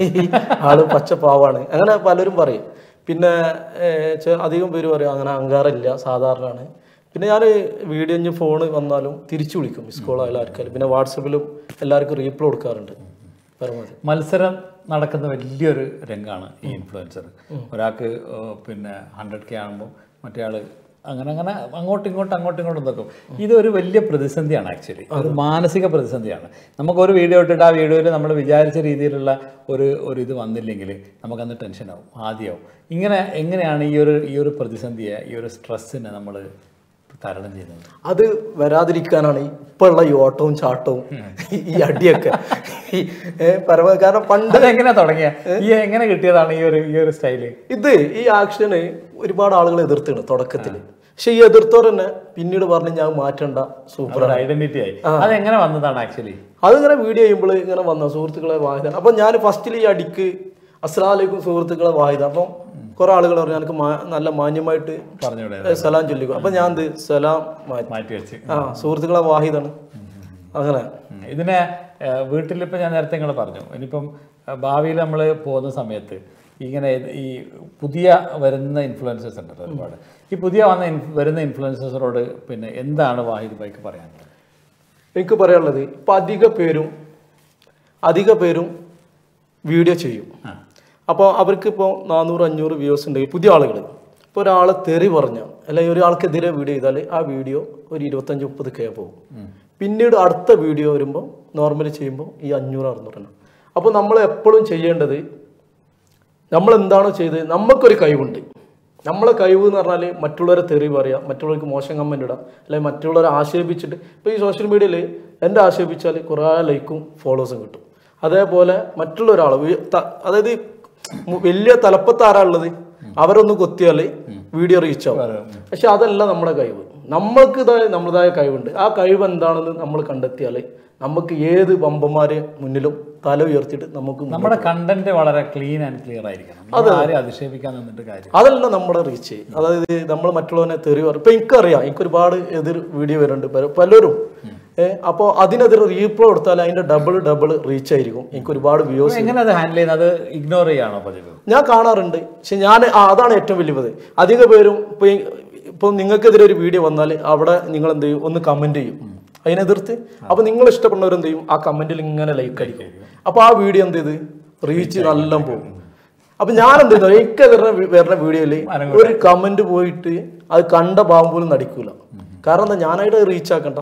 ആള് പച്ചപ്പാവാണ് അങ്ങനെ പലരും പറയും പിന്നെ ഏഹ്, ചെ- അധികം പേര് പറയും അങ്ങനെ അഹങ്കാരമില്ല സാധാരണയാണ് പിന്നെ ഞാൻ വീഡിയോ ഇഞ്ഞ് ഫോണ് വന്നാലും തിരിച്ചു വിളിക്കും മിസ് കോൾ ആയാലും ആർക്കായാലും പിന്നെ വാട്സപ്പിലും എല്ലാവർക്കും റീപ്ലൈ കൊടുക്കാറുണ്ട് പരമാവധി മത്സരം നടക്കുന്ന വലിയൊരു രംഗമാണ് ഈ ഇൻഫ്ലുവൻസർ ഒരാൾക്ക് ഏഹ്, പിന്നെ ഹൺഡ്രഡ് കെ ആകുമ്പോൾ മറ്റേ ആൾ അങ്ങനെ അങ്ങനെ അങ്ങോട്ടും ഇങ്ങോട്ടും അങ്ങോട്ടും ഇങ്ങോട്ടും നോക്കും ഇതൊരു വലിയ പ്രതിസന്ധിയാണ് ആക്ച്വലി ഒരു മാനസിക പ്രതിസന്ധിയാണ് നമുക്കൊരു വീഡിയോ ഇട്ടിട്ട് ആ വീഡിയോയിൽ നമ്മൾ വിചാരിച്ച രീതിയിലുള്ള ഒരു ഒരു ഇത് വന്നില്ലെങ്കിൽ നമുക്കന്ന് ടെൻഷനാവും ആദ്യമാവും ഇങ്ങനെ എങ്ങനെയാണ് ഈ ഒരു ഈ ഒരു പ്രതിസന്ധിയെ ഈ ഒരു സ്ട്രെസ്സിനെ നമ്മൾ തരണം ചെയ്യുന്നത് അത് വരാതിരിക്കാനാണ് ഇപ്പൊ ഉള്ള ഈ ഓട്ടവും ചാട്ടവും ഈ അടിയൊക്കെ ഈ ഏഹ്, പരമാവധി കാരണം പണ്ട് അതെങ്ങനെ തുടങ്ങിയ ഈ എങ്ങനെ കിട്ടിയതാണ് ഈ ഒരു ഈ ഒരു സ്റ്റൈല് ഇത് ഈ ആക്ഷന് ഒരുപാട് ആളുകൾ എതിർത്തിണ് തുടക്കത്തിൽ പക്ഷെ ഈ എതിർത്തവർ തന്നെ പിന്നീട് പറഞ്ഞ് ഞാൻ മാറ്റണ്ട സൂപ്പർ ഒരു ഐഡന്റിറ്റി ആയി അതെങ്ങനെ വന്നതാണ് ആക്ച്വലി അതിങ്ങനെ വീഡിയോ ചെയ്യുമ്പോൾ ഇങ്ങനെ വന്ന സുഹൃത്തുക്കളെ വാഹിദ അപ്പം ഞാൻ ഫസ്റ്റിൽ ഈ അടിക്ക് അസ്സലാമലൈക്കും സുഹൃത്തുക്കളെ വാഹിദ അപ്പം കുറെ ആളുകൾ പറഞ്ഞു എനിക്ക് മാ- നല്ല മാന്യമായിട്ട് പറഞ്ഞൂടെ ഏ, സലാം ചൊല്ലിക്കും അപ്പം ഞാൻ എന്ത് സലാം മാറ്റി മാറ്റി വെച്ച് ആ സുഹൃത്തുക്കളെ വാഹിദാണ് അങ്ങനെ ഉം. ഇതിനെ ഏഹ്, വീട്ടിലിപ്പോൾ ഞാൻ നേരത്തെ നിങ്ങൾ പറഞ്ഞു ഇനിയിപ്പം ഭാവിയിൽ നമ്മൾ പോകുന്ന സമയത്ത് ഇങ്ങനെ ഇത് ഈ പുതിയ വരുന്ന ഇൻഫ്ലുവൻസേഴ്സ് ഉണ്ടല്ലോ ഒരുപാട് ഈ പുതിയ വന്ന ഇൻഫ് വരുന്ന ഇൻഫ്ലുവൻസേഴ്സറോട് പിന്നെ എന്താണ് വാഹിദ് ബൈക്ക് പറയാനുള്ളത് എനിക്ക് പറയാനുള്ളത് ഇപ്പം അധിക പേരും അധിക പേരും വീഡിയോ ചെയ്യും ആ. അപ്പോൾ അവർക്ക് ഇപ്പോൾ നാനൂറ് അഞ്ഞൂറ് വ്യൂസ് ഉണ്ടെങ്കിൽ പുതിയ ആളുകൾ ഇപ്പോൾ ഒരാളെ തെറി പറഞ്ഞാൽ അല്ലെങ്കിൽ ഒരാൾക്കെതിരെ വീഡിയോ ചെയ്താൽ ആ വീഡിയോ ഒരു ഇരുപത്തഞ്ച് മുപ്പത് കെ പോകും പിന്നീട് അടുത്ത വീഡിയോ വരുമ്പോൾ നോർമലി ചെയ്യുമ്പോൾ ഈ അഞ്ഞൂറ് അറുന്നൂറാണ് അപ്പോൾ നമ്മൾ എപ്പോഴും ചെയ്യേണ്ടത് നമ്മൾ എന്താണോ ചെയ്തത് നമുക്കൊരു കഴിവുണ്ട് നമ്മളെ കഴിവ് എന്ന് പറഞ്ഞാൽ മറ്റുള്ളവരെ തെറി പറയുക മറ്റുള്ളവർക്ക് മോശം കമൻറ്റ് ഇടുക അല്ലെങ്കിൽ മറ്റുള്ളവരെ ആക്ഷേപിച്ചിട്ട് ഇപ്പോൾ ഈ സോഷ്യൽ മീഡിയയിൽ എൻ്റെ ആക്ഷേപിച്ചാൽ കുറേ ലൈക്കും ഫോളോവേഴ്സും കിട്ടും അതേപോലെ മറ്റുള്ള ഒരാൾ അതായത് മു- വലിയ തലപ്പത്ത് ആരാ ഉള്ളത് അവരൊന്ന് കൊത്തിയാൽ വീഡിയോ റീച്ച് ആവും പക്ഷെ അതല്ല നമ്മുടെ കഴിവ് നമ്മൾക്ക് ഇതായ നമ്മുടേതായ കഴിവുണ്ട് ആ കഴിവ് എന്താണെന്ന് നമ്മൾ കണ്ടെത്തിയാൽ നമുക്ക് ഏത് വമ്പന്മാരെ മുന്നിലും തല ഉയർത്തിയിട്ട് നമുക്ക് മുന്നോട്ട് നമ്മുടെ കണ്ടന്റ് വളരെ ക്ലീൻ ആൻഡ് ക്ലിയർ ആയിരിക്കണം നമ്മൾ ആരെയും അധിക്ഷേപിക്കാൻ നിന്നിട്ട് കാര്യം അതല്ല നമ്മുടെ റീച്ച് അതായത് നമ്മൾ മറ്റുള്ളവനെ തെറി പറയും ഇപ്പൊ എനിക്കറിയാം എനിക്ക് ഒരുപാട് എതിർ വീഡിയോ വരുന്നുണ്ട് പല- പലരും ഏഹ് അപ്പോൾ അതിനെതിരെ റീപ്ലോ കൊടുത്താൽ അതിന്റെ ഡബിൾ ഡബിൾ റീച്ച് ആയിരിക്കും എനിക്ക് ഒരുപാട് വ്യൂസ് എങ്ങനെ അത് ഹാൻഡിൽ ചെയ്യുന്നത് അത് ഇഗ്നോർ ചെയ്യാണോ പതിവ് ഞാൻ കാണാറുണ്ട് പക്ഷെ ഞാൻ ആ, അതാണ് ഏറ്റവും വലിയത് അധിക പേരും ഇപ്പൊ ഈ- ഇപ്പൊ നിങ്ങൾക്കെതിരെ ഒരു വീഡിയോ വന്നാൽ അവിടെ നിങ്ങൾ എന്ത് ചെയ്യും ഒന്ന് കമന്റ് ചെയ്യും അതിനെതിർത്ത് അപ്പൊ നിങ്ങൾ ഇഷ്ടപ്പെടുന്നവർ എന്ത് ചെയ്യും ആ കമന്റിൽ ഇങ്ങനെ ലൈക്ക് അടിക്കും അപ്പൊ ആ വീഡിയോ എന്ത് ചെയ്ത് റീച്ച് നല്ല പോകും അപ്പൊ ഞാൻ എന്ത് ചെയ്യുന്നു എനിക്കെതിരെ വി- വരുന്ന വീഡിയോയിൽ ഒരു കമന്റ് പോയിട്ട് അത് കണ്ട ഭാവം പോലും നടിക്കൂല കാരണം എന്താ ഞാനായിട്ട് റീച്ച് ആക്കണ്ട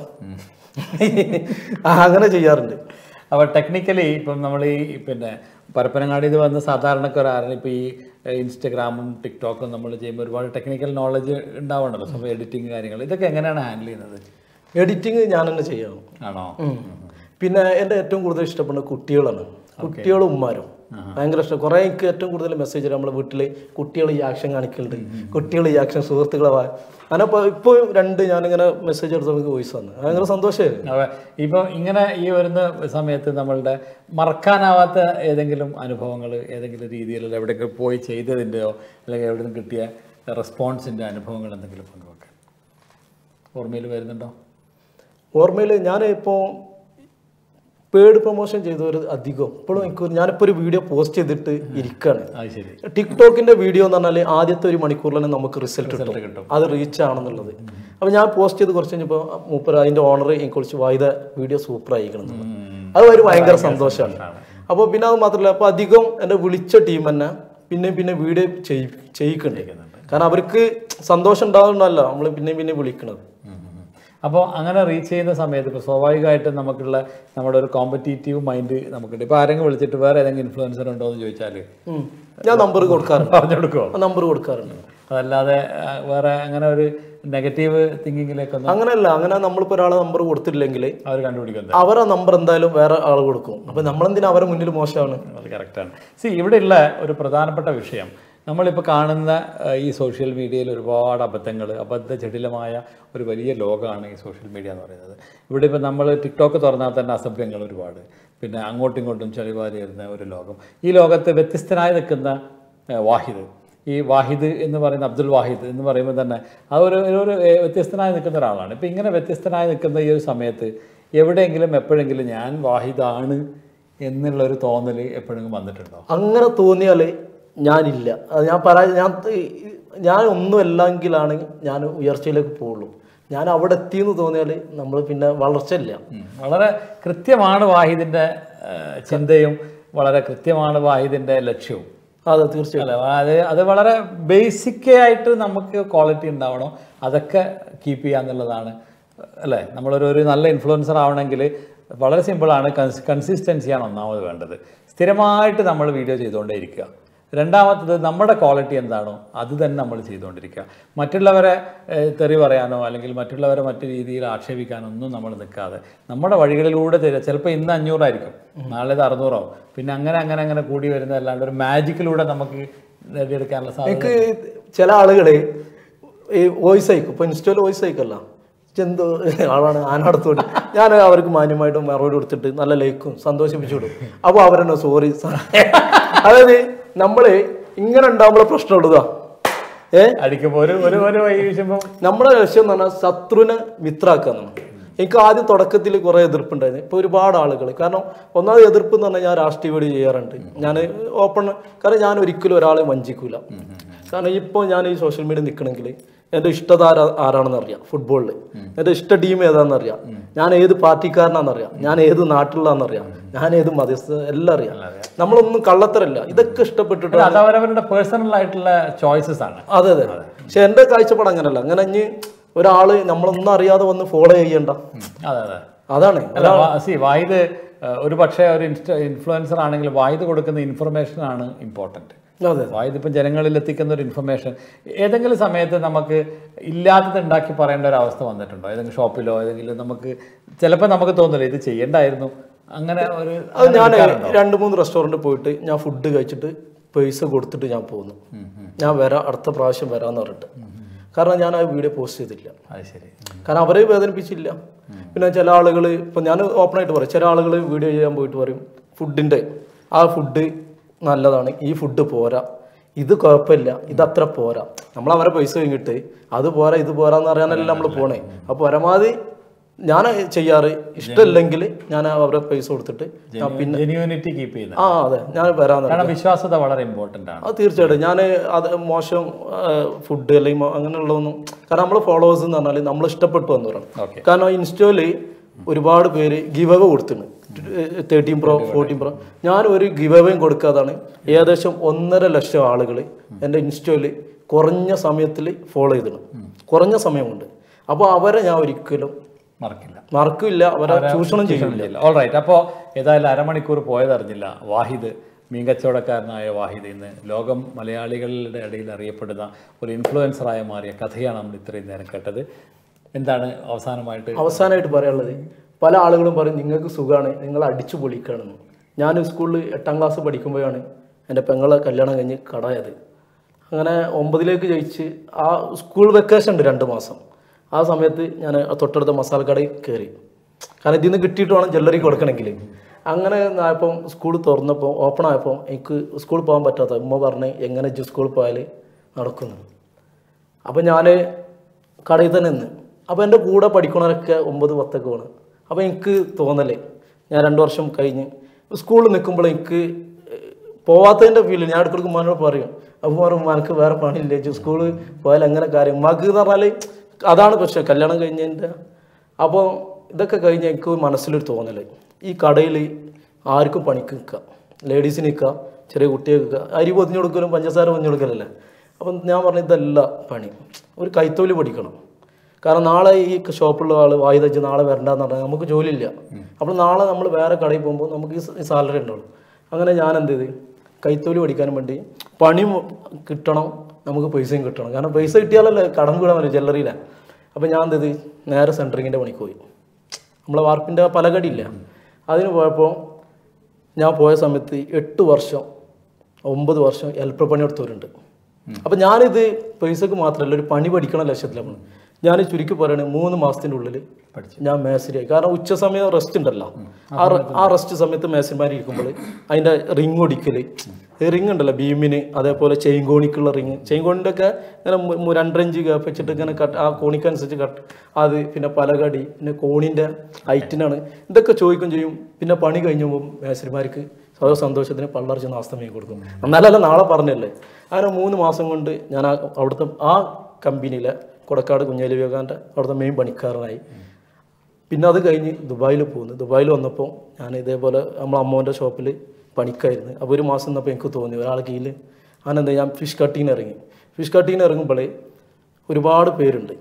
ആ, അങ്ങനെ ചെയ്യാറുണ്ട് അപ്പോൾ ടെക്നിക്കലി ഇപ്പം നമ്മൾ ഈ പിന്നെ പരപ്പനങ്ങാടി ഇത് വന്ന് സാധാരണക്കാരാണ് ഇപ്പോൾ ഈ ഏഹ്, ഇൻസ്റ്റഗ്രാമും ടിക്ടോക്കും നമ്മൾ ചെയ്യുമ്പോൾ ഒരുപാട് ടെക്നിക്കൽ നോളജ് ഉണ്ടാവണല്ലോ അപ്പോൾ എഡിറ്റിംഗ് കാര്യങ്ങൾ ഇതൊക്കെ എങ്ങനെയാണ് ഹാൻഡിൽ ചെയ്യുന്നത് എഡിറ്റിങ് ഞാൻ തന്നെ ചെയ്യണം ആണോ പിന്നെ എൻ്റെ ഏറ്റവും കൂടുതൽ ഇഷ്ടപ്പെടുന്നത് കുട്ടികളാണ് കുട്ടികളും ഉമ്മാരും ഭയങ്കര ഇഷ്ടം കുറേ എനിക്ക് ഏറ്റവും കൂടുതൽ മെസ്സേജ് നമ്മുടെ വീട്ടിൽ കുട്ടികൾ ഈ ആക്ഷൻ കാണിക്കലുണ്ട് കുട്ടികൾ ഈ ആക്ഷൻ സുഹൃത്തുക്കളെ വാ അങ്ങനെ ഇപ്പോൾ ഇപ്പോൾ രണ്ട് ഞാനിങ്ങനെ മെസ്സേജ് എടുത്ത നമുക്ക് വോയിസ് വന്നു ഭയങ്കര സന്തോഷമായിരുന്നു അപ്പോൾ ഇപ്പം ഇങ്ങനെ ഈ വരുന്ന സമയത്ത് നമ്മളുടെ മറക്കാനാവാത്ത ഏതെങ്കിലും അനുഭവങ്ങൾ ഏതെങ്കിലും രീതിയിൽ എവിടെയെങ്കിലും പോയി ചെയ്തതിൻ്റെയോ അല്ലെങ്കിൽ എവിടെ നിന്ന് കിട്ടിയ റെസ്പോൺസിൻ്റെ അനുഭവങ്ങൾ എന്തെങ്കിലും പങ്കുവെക്കാൻ ഓർമ്മയിൽ വരുന്നുണ്ടോ ഓർമ്മയിൽ ഞാൻ ഇപ്പോൾ പേഡ് പ്രൊമോഷൻ ചെയ്തവർ അധികം ഇപ്പോഴും എനിക്ക് ഞാനിപ്പോൾ ഒരു വീഡിയോ പോസ്റ്റ് ചെയ്തിട്ട് ഇരിക്കുകയാണ് അത് ശരി ടിക്ടോക്കിന്റെ വീഡിയോ എന്ന് പറഞ്ഞാൽ ആദ്യത്തെ ഒരു മണിക്കൂറിൽ തന്നെ നമുക്ക് റിസൾട്ട് റിസൾട്ട് കിട്ടും കിട്ടും അത് റീച്ച് ആണെന്നുള്ളത് അപ്പോൾ ഞാൻ പോസ്റ്റ് ചെയ്ത് കുറച്ച് കഴിഞ്ഞപ്പോൾ മൂപ്പർ അതിന്റെ ഓണർ എനിക്ക് കുറിച്ച് വായുത വീഡിയോ സൂപ്പർ ആയിരിക്കണം എന്നുള്ളത്. അത് ഒരു ഭയങ്കര സന്തോഷമാണ് അപ്പോൾ പിന്നെ അത് മാത്രമല്ല അപ്പോൾ അധികം എൻ്റെ വിളിച്ച ടീം തന്നെ പിന്നെ പിന്നെ വീഡിയോ ചെയ് ചെയ്യിക്കുന്നുണ്ട് കാരണം അവർക്ക് സന്തോഷം ഉണ്ടാകുന്നതല്ല നമ്മൾ പിന്നെ പിന്നെ വിളിക്കണത് അപ്പോൾ അങ്ങനെ റീച്ച് ചെയ്യുന്ന സമയത്ത് ഇപ്പോൾ സ്വാഭാവികമായിട്ടും നമുക്കുള്ള നമ്മുടെ ഒരു കോമ്പറ്റീറ്റീവ് മൈൻഡ് നമുക്കുണ്ട് ഇപ്പോൾ ആരെങ്കിലും വിളിച്ചിട്ട് വേറെ ഏതെങ്കിലും ഇൻഫ്ലുവൻസർ ഉണ്ടോ എന്ന് ചോദിച്ചാൽ ഉം. ഞാൻ നമ്പർ കൊടുക്കാറുണ്ട് പറഞ്ഞു കൊടുക്കുമോ നമ്പർ കൊടുക്കാറുണ്ട് അതല്ലാതെ ആ, വേറെ അങ്ങനെ ഒരു നെഗറ്റീവ് തിങ്കിങ്ങിലേക്കൊന്നും അങ്ങനെയല്ല അങ്ങനെ നമ്മളിപ്പോൾ ഒരാളെ നമ്പർ കൊടുത്തില്ലെങ്കിൽ അവർ കണ്ടുപിടിക്കുന്നത് അവരെ നമ്പർ എന്തായാലും വേറെ ആൾ കൊടുക്കും അപ്പം നമ്മളെന്തിനാ അവരെ മുന്നിൽ മോശമാണ് അത് കറക്റ്റാണ് സി ഇവിടെയുള്ള ഒരു പ്രധാനപ്പെട്ട വിഷയം നമ്മളിപ്പോൾ കാണുന്ന ഏഹ്, ഈ സോഷ്യൽ മീഡിയയിൽ ഒരുപാട് അബദ്ധങ്ങൾ അബദ്ധ ജടിലമായ ഒരു വലിയ ലോകമാണ് ഈ സോഷ്യൽ മീഡിയ എന്ന് പറയുന്നത് ഇവിടെ ഇപ്പോൾ നമ്മൾ ടിക്ടോക്ക് തുറന്നാൽ തന്നെ അസഭ്യങ്ങൾ ഒരുപാട് പിന്നെ അങ്ങോട്ടും ഇങ്ങോട്ടും ചെളിവാരി വരുന്ന ഒരു ലോകം ഈ ലോകത്ത് വ്യത്യസ്തനായി നിൽക്കുന്ന ഏഹ്, വാഹിദ് ഈ വാഹിദ് എന്ന് പറയുന്ന അബ്ദുൽ വാഹിദ് എന്ന് പറയുമ്പോൾ തന്നെ ആ ഒരു ഒരു ഏഹ്, വ്യത്യസ്തനായി നിൽക്കുന്ന ഒരാളാണ് ഇപ്പം ഇങ്ങനെ വ്യത്യസ്തനായി നിൽക്കുന്ന ഈ ഒരു സമയത്ത് എവിടെയെങ്കിലും എപ്പോഴെങ്കിലും ഞാൻ വാഹിദാണ് എന്നുള്ളൊരു തോന്നൽ എപ്പോഴെങ്കിലും വന്നിട്ടുണ്ടോ അങ്ങനെ തോന്നിയാൽ ഞാനില്ല അത് ഞാൻ പറ ഞാൻ ഞാൻ ഒന്നുമല്ലെങ്കിലാണ് ഞാൻ ഉയർച്ചയിലേക്ക് പോവുള്ളൂ ഞാൻ അവിടെ എത്തിയെന്ന് തോന്നിയാൽ നമ്മൾ പിന്നെ വളർച്ചയില്ല ഉം. വളരെ കൃത്യമാണ് വാഹിദിൻ്റെ ഏഹ്, ചിന്തയും വളരെ കൃത്യമാണ് വാഹിദിൻ്റെ ലക്ഷ്യവും അതെ തീർച്ചയായും അല്ല അത് അത് വളരെ ബേസിക് ആയിട്ട് നമുക്ക് ക്വാളിറ്റി ഉണ്ടാവണം അതൊക്കെ കീപ്പ് ചെയ്യുക എന്നുള്ളതാണ് അല്ലേ നമ്മളൊരു ഒരു നല്ല ഇൻഫ്ലുവൻസർ ആവണമെങ്കിൽ വളരെ സിമ്പിളാണ് കൺസ് കൺസിസ്റ്റൻസിയാണ് ഒന്നാമത് വേണ്ടത് സ്ഥിരമായിട്ട് നമ്മൾ വീഡിയോ ചെയ്തുകൊണ്ടേ ഇരിക്കുക രണ്ടാമത്തത് നമ്മുടെ ക്വാളിറ്റി എന്താണോ അത് തന്നെ നമ്മൾ ചെയ്തുകൊണ്ടിരിക്കുക മറ്റുള്ളവരെ ഏഹ്, തെറി പറയാനോ അല്ലെങ്കിൽ മറ്റുള്ളവരെ മറ്റു രീതിയിൽ ആക്ഷേപിക്കാനോ ഒന്നും നമ്മൾ നിൽക്കാതെ നമ്മുടെ വഴികളിലൂടെ തരിക ചിലപ്പോൾ ഇന്ന് അഞ്ഞൂറായിരിക്കും നാളെ ഇത് അറുന്നൂറാവും പിന്നെ അങ്ങനെ അങ്ങനെ അങ്ങനെ കൂടി വരുന്നതല്ലാണ്ട് ഒരു മാജിക്കിലൂടെ നമുക്ക് നേടിയെടുക്കാനുള്ള സാധ്യത എനിക്ക് ചില ആളുകള് ഈ വോയിസ് അയക്കും ഇപ്പൊ ഇൻസ്റ്റയിൽ വോയിസ് അയക്കല്ല എന്തോ ആളാണ് ആനടത്തോട് ഞാൻ അവർക്ക് മാന്യമായിട്ട് മറുപടി കൊടുത്തിട്ട് നല്ല ലൈക്കും സന്തോഷിപ്പിച്ചു വിടും അപ്പോൾ അവരെന്നെ സോറി അതായത് നമ്മള് ഇങ്ങനെ ഉണ്ടാകുമ്പോൾ പ്രശ്നം ഉള്ളതാ ഏ അടിക്കുമ്പോൾ ഒരു ഒരു ഒരു വൈകി വീശുമ്പോൾ നമ്മുടെ ലക്ഷ്യം എന്ന് പറഞ്ഞാൽ ശത്രുവിനെ മിത്രാക്കുക എന്നാണ് എനിക്ക് ആദ്യം തുടക്കത്തിൽ കുറേ എതിർപ്പുണ്ടായിരുന്നു ഇപ്പോൾ ഒരുപാട് ആളുകൾ കാരണം ഒന്നാമത് എതിർപ്പ് എന്ന് പറഞ്ഞാൽ ഞാൻ രാഷ്ട്രീയ വീഡിയോ ചെയ്യാറുണ്ട് ഞാൻ ഓപ്പൺ കാരണം ഞാൻ ഒരിക്കലും ഒരാളെ വഞ്ചിക്കൂല കാരണം ഇപ്പോൾ ഞാൻ ഈ സോഷ്യൽ മീഡിയ നിൽക്കണമെങ്കിൽ എൻ്റെ ഇഷ്ടതാര ആരാണെന്ന് അറിയാം ഫുട്ബോളിൽ എൻ്റെ ഇഷ്ട ടീം ഏതാണെന്ന് അറിയാം ഞാൻ ഏത് പാർട്ടിക്കാരനാണെന്ന് അറിയാം ഞാൻ ഏത് നാട്ടിലാണെന്ന് അറിയാം ഞാൻ ഏത് മതസ്ഥ എല്ലാം അറിയാം നമ്മളൊന്നും കള്ളത്തരല്ല ഇതൊക്കെ ഇഷ്ടപ്പെട്ടിട്ട് അത് അവരവരുടെ പേഴ്സണൽ ആയിട്ടുള്ള ചോയ്സസ് ആണ് അതെ അതെ പക്ഷെ എന്റെ കാഴ്ചപ്പാട് അങ്ങനല്ല അങ്ങനെ ഇനി ഒരാള് നമ്മളൊന്നും അറിയാതെ വന്ന് ഫോളോ ചെയ്യണ്ട ഉം. അതെ അതെ അതാണ് അല്ല സി വായുത് ഒരു പക്ഷേ ഒരു ഇൻസ്റ്റ ഇൻഫ്ലുവൻസർ ആണെങ്കിൽ വായുത് കൊടുക്കുന്ന ഇൻഫർമേഷൻ ആണ് ഇമ്പോർട്ടൻറ്റ് അതെ വായുത് ഇപ്പം ജനങ്ങളിൽ എത്തിക്കുന്ന ഒരു ഇൻഫർമേഷൻ ഏതെങ്കിലും സമയത്ത് നമുക്ക് ഇല്ലാത്തത് ഉണ്ടാക്കി പറയേണ്ട ഒരു അവസ്ഥ വന്നിട്ടുണ്ടോ ഏതെങ്കിലും ഷോപ്പിലോ ഏതെങ്കിലും നമുക്ക് ചിലപ്പോൾ നമുക്ക് തോന്നില്ല ഇത് ചെയ്യണ്ടായിരുന്നു അങ്ങനെ ഒരു അത് ഞാൻ രണ്ട് മൂന്ന് റെസ്റ്റോറൻറ്റ് പോയിട്ട് ഞാൻ ഫുഡ് കഴിച്ചിട്ട് പൈസ കൊടുത്തിട്ട് ഞാൻ പോകുന്നു ഞാൻ വരാം അടുത്ത പ്രാവശ്യം വരാമെന്ന് പറഞ്ഞിട്ട് കാരണം ഞാൻ ആ വീഡിയോ പോസ്റ്റ് ചെയ്തില്ല അത് ശരി കാരണം അവരെ വേദനിപ്പിച്ചില്ല പിന്നെ ചില ആളുകൾ ഇപ്പം ഞാൻ ഓപ്പണായിട്ട് പറയും ചില ആളുകൾ വീഡിയോ ചെയ്യാൻ പോയിട്ട് പറയും ഫുഡിൻ്റെ ആ ഫുഡ് നല്ലതാണ് ഈ ഫുഡ് പോരാ ഇത് കുഴപ്പമില്ല ഇത് അത്ര പോരാ നമ്മൾ അവരെ പൈസ കഴിഞ്ഞിട്ട് അത് പോരാ ഇത് പോരാന്ന് അറിയാനല്ല നമ്മൾ പോണേ അപ്പോൾ പരമാവധി ഞാൻ ചെയ്യാറ് ഇഷ്ടമില്ലെങ്കിൽ ഞാൻ അവരെ പൈസ കൊടുത്തിട്ട് ഞാൻ പിന്നെ ജെന്യൂനിറ്റി കീപ്പ് ചെയ്യുന്നത് ആ അതെ ഞാൻ വരാന്ന് കാരണം വിശ്വാസത വളരെ ഇമ്പോർട്ടൻ്റ് ആണ് അത് തീർച്ചയായിട്ടും ഞാൻ അത് മോശം ഫുഡ് അല്ലെങ്കിൽ മോ- അങ്ങനെയുള്ളതൊന്നും കാരണം നമ്മൾ ഫോളോവേഴ്സ് എന്ന് പറഞ്ഞാൽ നമ്മൾ ഇഷ്ടപ്പെട്ടു വന്നവരാണ് ഓക്കെ കാരണം ഇൻസ്റ്റോയിൽ ഒരുപാട് പേര് ഗിവ് അവ കൊടുത്തിട്ടുണ്ട് തേർട്ടീൻ പ്രോ ഫോർട്ടീൻ പ്രോ ഞാൻ ഒരു ഗിവ് അവയും കൊടുക്കാതാണ് ഏകദേശം ഒന്നര ലക്ഷം ആളുകൾ എൻ്റെ ഇൻസ്റ്റോയിൽ കുറഞ്ഞ സമയത്തിൽ ഫോളോ ചെയ്തിട്ടുണ്ട് കുറഞ്ഞ സമയം കൊണ്ട് അപ്പോൾ അവരെ ഞാൻ ഒരിക്കലും മറക്കില്ല മറക്കില്ല അവരെ ചൂഷണം ചെയ്യില്ല ഓൾ റൈറ്റ് അപ്പോൾ ഏതായാലും അരമണിക്കൂർ പോയതറിഞ്ഞില്ല വാഹിദ് മീൻ കച്ചവടക്കാരനായ വാഹിദ് ഇന്ന് ലോകം മലയാളികളുടെ ഇടയിൽ അറിയപ്പെടുന്ന ഒരു ഇൻഫ്ലുവൻസറായി മാറിയ കഥയാണ് നമ്മൾ ഇത്രയും നേരം കേട്ടത് എന്താണ് അവസാനമായിട്ട് അവസാനമായിട്ട് പറയാനുള്ളത് പല ആളുകളും പറയും നിങ്ങൾക്ക് സുഖമാണ് നിങ്ങൾ അടിച്ചു പൊളിക്കുകയാണെന്ന് ഞാൻ സ്കൂളിൽ എട്ടാം ക്ലാസ് പഠിക്കുമ്പോഴാണ് എൻ്റെ പെങ്ങളെ കല്യാണം കഴിഞ്ഞ് കടായത് അങ്ങനെ ഒമ്പതിലേക്ക് ജയിച്ച് ആ സ്കൂൾ വെക്കേഷൻ ഉണ്ട് രണ്ട് മാസം ആ സമയത്ത് ഞാൻ തൊട്ടടുത്ത മസാല കടയിൽ കയറി കാരണം ഇതിൽ നിന്ന് കിട്ടിയിട്ട് വേണം ജ്വല്ലറി കൊടുക്കണമെങ്കിൽ അങ്ങനെ ആയപ്പം സ്കൂൾ തുറന്നപ്പോൾ ഓപ്പൺ ആയപ്പോൾ എനിക്ക് സ്കൂളിൽ പോകാൻ പറ്റാത്ത ഉമ്മ പറഞ്ഞ് എങ്ങനെ ഇജ്ജ് സ്കൂളിൽ പോയാൽ നടക്കുന്നു അപ്പം ഞാൻ കടയിൽ തന്നെ നിന്ന് അപ്പോൾ എൻ്റെ കൂടെ പഠിക്കണവരൊക്കെ ഒമ്പത് പത്തൊക്കെ വേണം അപ്പോൾ എനിക്ക് തോന്നലേ ഞാൻ രണ്ട് വർഷം കഴിഞ്ഞ് സ്കൂളിൽ നിൽക്കുമ്പോൾ എനിക്ക് പോവാത്തതിൻ്റെ ഫീൽ ഞാൻ ഇടയ്ക്കിടയ്ക്ക് ഉമ്മാനോട് പറയും അപ്പോൾ പറയും ഉമ്മാനക്ക് വേറെ പണിയില്ല ഇജ്ജ് സ്കൂളിൽ പോയാൽ എങ്ങനെ കാര്യം ഉമ്മാക്ക് എന്ന് പറഞ്ഞാൽ അതാണ് പക്ഷേ കല്യാണം കഴിഞ്ഞതിൻ്റെ അപ്പോൾ ഇതൊക്കെ കഴിഞ്ഞ് എനിക്ക് മനസ്സിലൊരു തോന്നൽ ഈ കടയിൽ ആർക്കും പണിക്ക് നിൽക്കാം ലേഡീസിന് നിൽക്കാം ചെറിയ കുട്ടികൾക്ക് നിൽക്കാം അരി പൊതിഞ്ഞു കൊടുക്കലും പഞ്ചസാര പൊതിഞ്ഞു കൊടുക്കലല്ലേ അപ്പം ഞാൻ പറഞ്ഞു ഇതല്ല പണി ഒരു കൈത്തൊഴിൽ പഠിക്കണം കാരണം നാളെ ഈ ഷോപ്പുള്ള ആൾ വായു തച്ച് നാളെ വരണ്ടെന്ന് പറഞ്ഞാൽ നമുക്ക് ജോലിയില്ല അപ്പോൾ നാളെ നമ്മൾ വേറെ കടയിൽ പോകുമ്പോൾ നമുക്ക് ഈ സാലറി ഉണ്ടാവും അങ്ങനെ ഞാൻ എന്ത് ചെയ്ത് കൈത്തൊഴിൽ പഠിക്കാനും വേണ്ടി പണി മു- കിട്ടണം നമുക്ക് പൈസയും കിട്ടണം കാരണം പൈസ കിട്ടിയാലല്ലേ കടം കൂടാൻ പറ്റും ജ്വല്ലറിയിലെ അപ്പോൾ ഞാൻ എന്ത് ചെയ്ത് നേരെ സെൻറ്ററിങ്ങിൻ്റെ പണിക്ക് പോയി നമ്മളെ വാർപ്പിൻ്റെ പലകടിയില്ല അതിന് പോയപ്പോൾ ഞാൻ പോയ സമയത്ത് എട്ട് വർഷം ഒമ്പത് വർഷം ഹെൽപ്പർ പണി എടുത്തവരുണ്ട് അപ്പം ഞാനിത് പൈസക്ക് മാത്രമല്ല ഒരു പണി പഠിക്കണ ലക്ഷ്യത്തിലാണ് ഞാൻ ചുരുക്കി പറയുകയാണെങ്കിൽ മൂന്ന് മാസത്തിൻ്റെ ഉള്ളിൽ പഠിച്ചു ഞാൻ മേസരിയായി കാരണം ഉച്ച സമയം റെസ്റ്റ് ഉണ്ടല്ലോ ആ റെ- ആ റെസ്റ്റ് സമയത്ത് മേസന്മാർ ഇരിക്കുമ്പോൾ അതിൻ്റെ റിങ് ഒടിക്കല് റിങ് ഉണ്ടല്ലോ ഭീമിന് അതേപോലെ ചെയിൻ കോണിക്കുള്ള റിങ് ചെയിൻ കോണിൻ്റെ ഒക്കെ ഇങ്ങനെ മു- മു- രണ്ടര ഇഞ്ച് ഗ്യാപ്പ് വെച്ചിട്ട് ഇങ്ങനെ കട്ട് ആ കോണിക്കനുസരിച്ച് കട്ട് അത് പിന്നെ പലകടി പിന്നെ കോണിൻ്റെ ഹൈറ്റിനാണ് ഇതൊക്കെ ചോദിക്കും ചെയ്യും പിന്നെ പണി കഴിഞ്ഞ് പോകും മേസരിമാർക്ക് സ്വയം സന്തോഷത്തിന് പള്ളർച്ച് നാസ്തമയം കൊടുക്കും എന്നാലല്ല നാളെ പറഞ്ഞല്ലേ അങ്ങനെ മൂന്ന് മാസം കൊണ്ട് ഞാൻ ആ അവിടുത്തെ ആ കമ്പനിയിലെ കൊടക്കാട് കുഞ്ഞാലി വിവേകാൻ്റെ അവിടുത്തെ മെയിൻ പണിക്കാരനായി പിന്നെ അത് കഴിഞ്ഞ് ദുബായിൽ പോകുന്നു ദുബായിൽ വന്നപ്പോൾ ഞാൻ ഇതേപോലെ നമ്മൾ അമ്മോൻ്റെ ഷോപ്പിൽ പണിക്കായിരുന്നു അപ്പോൾ ഒരു മാസം നിന്നപ്പോൾ എനിക്ക് തോന്നി ഒരാൾ കീഴിൽ അങ്ങനെന്താ ഞാൻ ഫിഷ് കട്ടിങ്ങിന് ഇറങ്ങി ഫിഷ് കട്ടിങ്ങിന് ഇറങ്ങുമ്പോഴേ ഒരുപാട് പേരുണ്ട്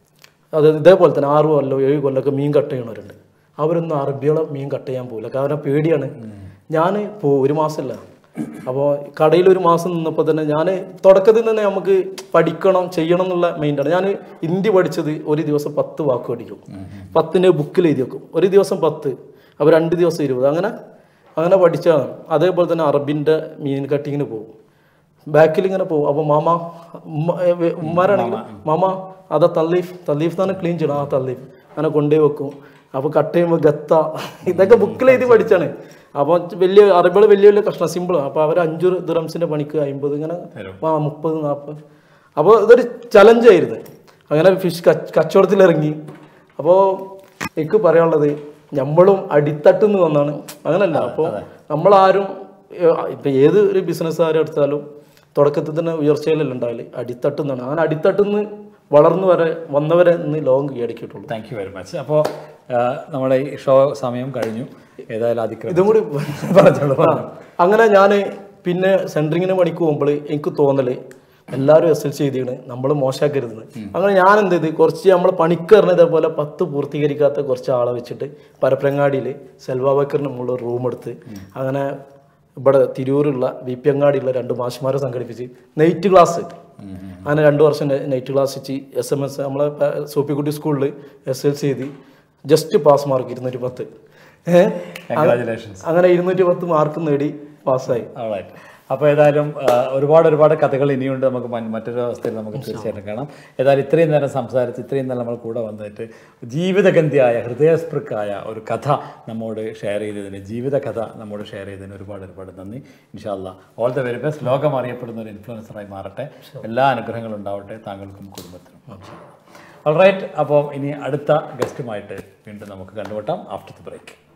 അത് ഇതേപോലെ തന്നെ ആറ് കൊല്ലോ ഏഴ് കൊല്ലമൊക്കെ മീൻ കട്ട് ചെയ്യണവരുണ്ട് അവരൊന്നും അറബിയോളം മീൻ കട്ട് ചെയ്യാൻ പോകില്ല കാരണം പേടിയാണ് ഞാൻ പോ ഒരു മാസമല്ല അപ്പോൾ കടയിൽ ഒരു മാസം നിന്നപ്പോൾ തന്നെ ഞാൻ തുടക്കത്തിൽ തന്നെ നമുക്ക് പഠിക്കണം ചെയ്യണം എന്നുള്ള മൈൻഡാണ് ഞാൻ ഹിന്ദി പഠിച്ചത് ഒരു ദിവസം പത്ത് വാക്ക് പഠിക്കും പത്തിൻ്റെ ബുക്കിൽ എഴുതി വെക്കും ഒരു ദിവസം പത്ത് അപ്പോൾ രണ്ട് ദിവസം ഇരുപത് അങ്ങനെ അങ്ങനെ പഠിച്ചാണ് അതേപോലെ തന്നെ അറബിൻ്റെ മീൻ കട്ടിങ്ങിന് പോകും ബാക്കിൽ ഇങ്ങനെ പോകും അപ്പോൾ മാമ ഉമ്മ- ഏ, വെ- ഉമ്മാരാണെങ്കിൽ മാമ അതാ തല്ലീഫ് തല്ലീഫ് തന്നെ ക്ലീൻ ചെയ്യണം ആ തല്ലീഫ് അങ്ങനെ കൊണ്ടുപോയി വെക്കും അപ്പോൾ കട്ട് ചെയ്യുമ്പോൾ ഗത്ത ഇതൊക്കെ ബുക്കിൽ എഴുതി പഠിച്ചാണ് അപ്പോൾ വലിയ അറബികൾ വലിയ വലിയ കഷ്ണം സിമ്പിളാണ് അപ്പോൾ അവർ അഞ്ചു ദിറംസിൻ്റെ പണിക്ക് അമ്പത് ഇങ്ങനെ ആ മുപ്പത് നാൽപ്പത് അപ്പോൾ ഇതൊരു ചലഞ്ചായിരുന്നു അങ്ങനെ ഫിഷ് കച്ചവടത്തിലിറങ്ങി അപ്പോൾ എനിക്ക് പറയാനുള്ളത് നമ്മളും അടിത്തട്ടിൽ നിന്ന് വന്നാണ് അങ്ങനല്ല അപ്പോൾ നമ്മളാരും ഏഹ്, ഇപ്പൊ ഏത് ഒരു ബിസിനസ്സുകാരെ എടുത്താലും തുടക്കത്തിൽ തന്നെ ഉയർച്ചയിലല്ല ഉണ്ടാവില്ല അടിത്തട്ടിൽ നിന്നാണ് അങ്ങനെ അടിത്തട്ടിൽ നിന്ന് വളർന്നു വരെ വന്നവരെ ഇന്ന് ലോകം കീഴടക്കിയിട്ടുള്ളൂ താങ്ക് യു വെരി മച്ച് അപ്പോൾ നമ്മുടെ ഈ ഷോ സമയം കഴിഞ്ഞു ഏതായാലും അതിക്രമം ഇതും കൂടി പറഞ്ഞോളൂ ആ, അങ്ങനെ ഞാൻ പിന്നെ സെൻട്രിങ്ങിന് പണിക്ക് പോകുമ്പോൾ എനിക്ക് തോന്നല് എല്ലാവരും എസ് എൽ സി എഴുതിയാണ് നമ്മൾ മോശമാക്കരുതെന്ന് അങ്ങനെ ഞാൻ എന്ത് ചെയ്ത് കുറച്ച് നമ്മൾ പണിക്കറിന് ഇതേപോലെ പത്ത് പൂർത്തീകരിക്കാത്ത കുറച്ച് ആളെ വെച്ചിട്ട് പരപ്പരങ്ങാടിയിൽ സെൽവാ ബക്കറിന് മുകളിൽ റൂം എടുത്ത് അങ്ങനെ ഇവിടെ തിരൂരുള്ള വി പി അങ്ങാടിയുള്ള രണ്ട് മാഷ്മാരെ സംഘടിപ്പിച്ച് നെയ്റ്റ് ക്ലാസ് അങ്ങനെ രണ്ട് വർഷം നൈറ്റ് ക്ലാസ് വെച്ച് എസ് എം എസ് നമ്മളെ പ- സോപ്പിക്കുട്ടി സ്കൂളിൽ എസ് എൽ സി എഴുതി ജസ്റ്റ് പാസ് മാർക്ക് ഇരുന്നൂറ്റി പത്ത് ഏഹ് കൺഗ്രാചുലേഷൻസ് അങ്ങനെ ഇരുന്നൂറ്റി പത്ത് മാർക്ക് നേടി പാസ്സായി ആളായിട്ട് അപ്പോൾ ഏതായാലും ആ, ഒരുപാട് ഒരുപാട് കഥകൾ ഇനിയുണ്ട് നമുക്ക് മൻ- മറ്റൊരു അവസ്ഥയിൽ നമുക്ക് തീർച്ചയായിട്ടും കാണാം ഏതായാലും ഇത്രയും നേരം സംസാരിച്ച് ഇത്രയും നേരം നമ്മൾ കൂടെ വന്നിട്ട് ജീവിതഗന്ധിയായ ഹൃദയസ്പൃക്കായ ഒരു കഥ നമ്മോട് ഷെയർ ചെയ്തതിന് ജീവിത കഥ നമ്മോട് ഷെയർ ചെയ്തതിന് ഒരുപാട് ഒരുപാട് നന്ദി ഇൻഷാല്ല ഓൾ ദ വെരി ബെസ്റ്റ് ലോകം അറിയപ്പെടുന്ന ഒരു ഇൻഫ്ലുവൻസറായി മാറട്ടെ എല്ലാ അനുഗ്രഹങ്ങളും ഉണ്ടാവട്ടെ താങ്കൾക്കും കുടുംബത്തിനും ഓൾറൈറ്റ് അപ്പോൾ ഇനി അടുത്ത ഗസ്റ്റുമായിട്ട് വീണ്ടും നമുക്ക് കണ്ടുമുട്ടാം ആഫ്റ്റർ ദ ബ്രേക്ക്